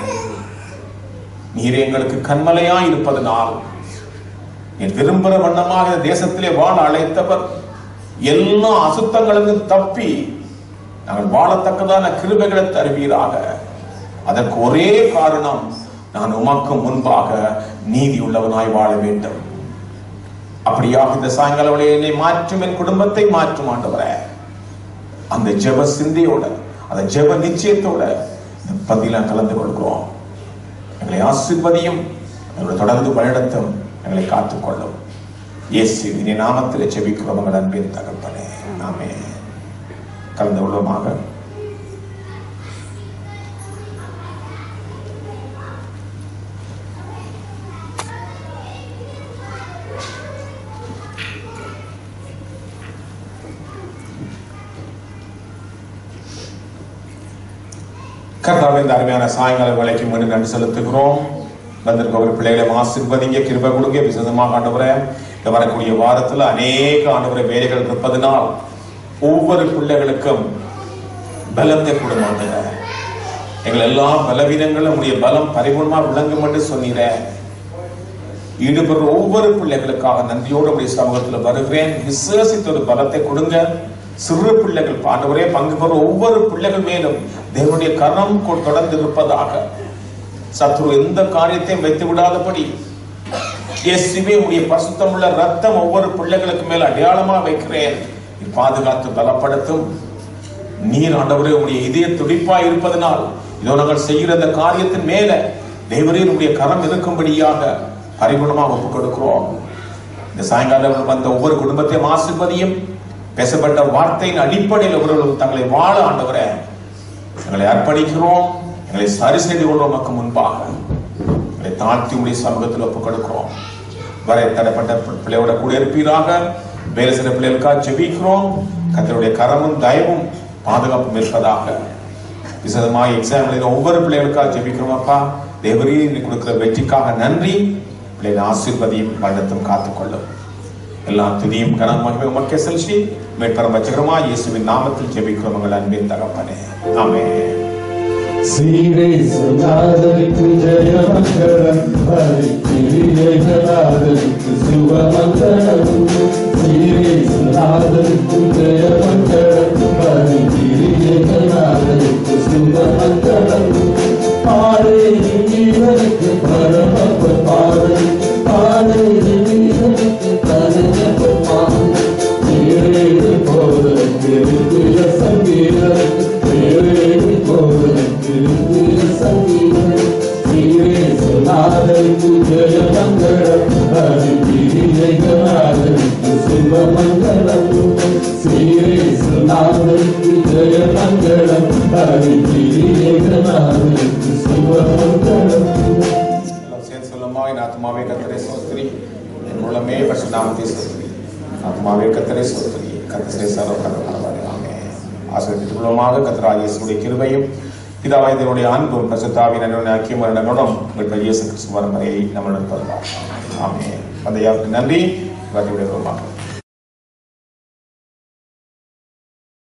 நீர் எங்களுக்கு கண்மலையா இருப்பதனால் நீ விரும்புகிற வண்ணமாக இந்த தேசத்திலே வாழ அழைத்தவர் எல்லா அசுத்தங்களுக்கும் தப்பி நாங்கள் வாழத்தக்கதான கிருபைகளை தருவீராக அதற்கு ஒரே காரணம் நான் உமக்கு முன்பாக நீதி உள்ளவனாய் வாழ வேண்டும் அப்படியாக இந்த சாயங்கால வேளையில் என்னை மாற்றும் என் குடும்பத்தை மாற்றும் ஆண்டவரே அந்த ஜெப சிந்தையோட அந்த ஜெப நிச்சயத்தோட இந்த பந்தியில கலந்து கொள்கிறோம் எங்களை ஆசிர்வதியும் எங்களை தொடர்ந்து வழிநடத்தும் எங்களை காத்துக்கொள்ளும் இயேசு இனி நாமத்தில் ஜெபிக்கிறோம் உங்கள் அன்பின் தகப்பனே நாமே கலந்து கொள்வோமாக கர்த்தாவே இந்த அருமையான சாயங்கால வேலைக்கு மீண்டும் நன்றி செலுத்துகிறோம் வந்திருக்க ஒரு பிள்ளைகளை ஆசிர்வதிங்க கிருபை கொடுங்க விசேஷமாக ஆண்டவரே இந்த வரக்கூடிய வாரத்துல அநேக ஆண்டவரை வேலைகள் இருப்பதனால் ஒவ்வொரு பிள்ளைகளுக்கும் பலத்தை கொடுமாங்க எங்கள் எல்லா பலவீனங்களும் உடைய பலம் பரிபூர்ணமா விளங்கும் என்று சொன்னீரேன் ஈடுபடுற ஒவ்வொரு பிள்ளைகளுக்காக நன்றியோடு உடைய சமூகத்தில் வருகிறேன் விசேஷித்த ஒரு பலத்தை கொடுங்க சிறு பிள்ளைகள் பாண்டவரே பங்கு பெறும் ஒவ்வொரு பிள்ளைகள் மேலும் தேவனுடைய கரம் கொ- தொடர்ந்து இருப்பதாக சத்ரு எந்த காரியத்தையும் வைத்து விடாதபடி இயேசுவே உடைய பசுத்தமுள்ள ரத்தம் ஒவ்வொரு பிள்ளைகளுக்கு மேல் அடையாளமா வைக்கிறேன் நீ பாதுகாத்து பலப்படுத்தும் நீர் ஆண்டவரே உடைய இதய துடிப்பா இருப்பதனால் இதோ நாங்கள் செய்கிற அந்த காரியத்தின் மேல தேவரே உடைய கரம் இருக்கும்படியாக பரிபூர்ணமாக ஒப்புக் கொடுக்கிறோம் இந்த சாயங்காலம் வந்த ஒவ்வொரு குடும்பத்தையும் ஆசிர்வதியும் பேசப்பட்ட வார்த்தையின் அடிப்படையில் ஒவ்வொருவரும் தங்களை வாழ ஆண்டவரே எங்களை அர்ப்பணிக்கிறோம் எங்களை சரி செய்து கொள்வோம் உமக்கு முன்பாக எங்களை தாழ்த்தி உடைய சமூகத்தில் ஒப்புக் கொடுக்கிறோம் வரை தடைப்பட்ட பி- பிள்ளையோட கூட இருப்பீராக வேலை சில பிள்ளைகளுக்காக ஜெபிக்கிறோம் கத்தருடைய கரமும் தயவும் பாதுகாப்பும் இருப்பதாக விசதமாக எக்ஸாம் எழுதின ஒவ்வொரு பிள்ளைகளுக்காக ஜெபிக்கிறோம் அப்பா தேவரீ நீ கொடுக்கிற வெற்றிக்காக நன்றி பிள்ளைகளை ஆசீர்வதியும் வல்லத்தும் காத்துக்கொள்ளும் எல்லா துதியும் கனம் மகிமை உமக்கே செல்சி மேற்பரம் வச்சுக்கிறோமா இயேசுவின் நாமத்தில் ஜெபிக்கிறோம் உங்கள் அன்பின் தகப்பனே ஆமென் ஸ்ரீரேசுநாதருக்கு ஜெயமங்கலம் ஹரிக்கிரியநாதருக்கு சுபமங்கலம் ஸ்ரீரேசுநாதருக்கு ஜெயமங்கலம் ஹரிக்கிரியநாதருக்கு சுபமங்கலம் பாரே ஜீவனுக்கு பரமப பாரே பாரே ஜீவனுக்கு பரமப பாரே நீரேது போல திருப்பிய சங்கீதம் நீரேது போல திருப்பிய சங்கீதம் நீரே சுனாதருக்கு ஜெய மங்களம் ஹரிகிரியநாதருக்கு சுப மங்களம் ஸ்ரீரே சுனாதருக்கு ஜெய மங்களம் ஹரிகிரியநாதருக்கு சுப மங்களம் எல்லாம் சேர்ந்து சொல்லுமா என் ஆத்மாவே கத்தரை சோத்திரி என் உள்ளமே பசு நாமத்தை சோத்திரி ஆத்மாவே கத்தரை சோத்திரி கத்தரை சர்வ கருணாவாரே ஆமே ஆசிரியர் உள்ளமாக கத்தராக இயேசுடைய கிருபையும் பிதாவாய் தேவனுடைய அன்பும் பசுத்தாவின் என்னுடைய ஐக்கியம் வருடனுடன் உங்கள் இயேசு கிறிஸ்து வரும் வரையை நம்மளுடன் தருவார் ஆமே அந்த யாருக்கு நன்றி வருடைய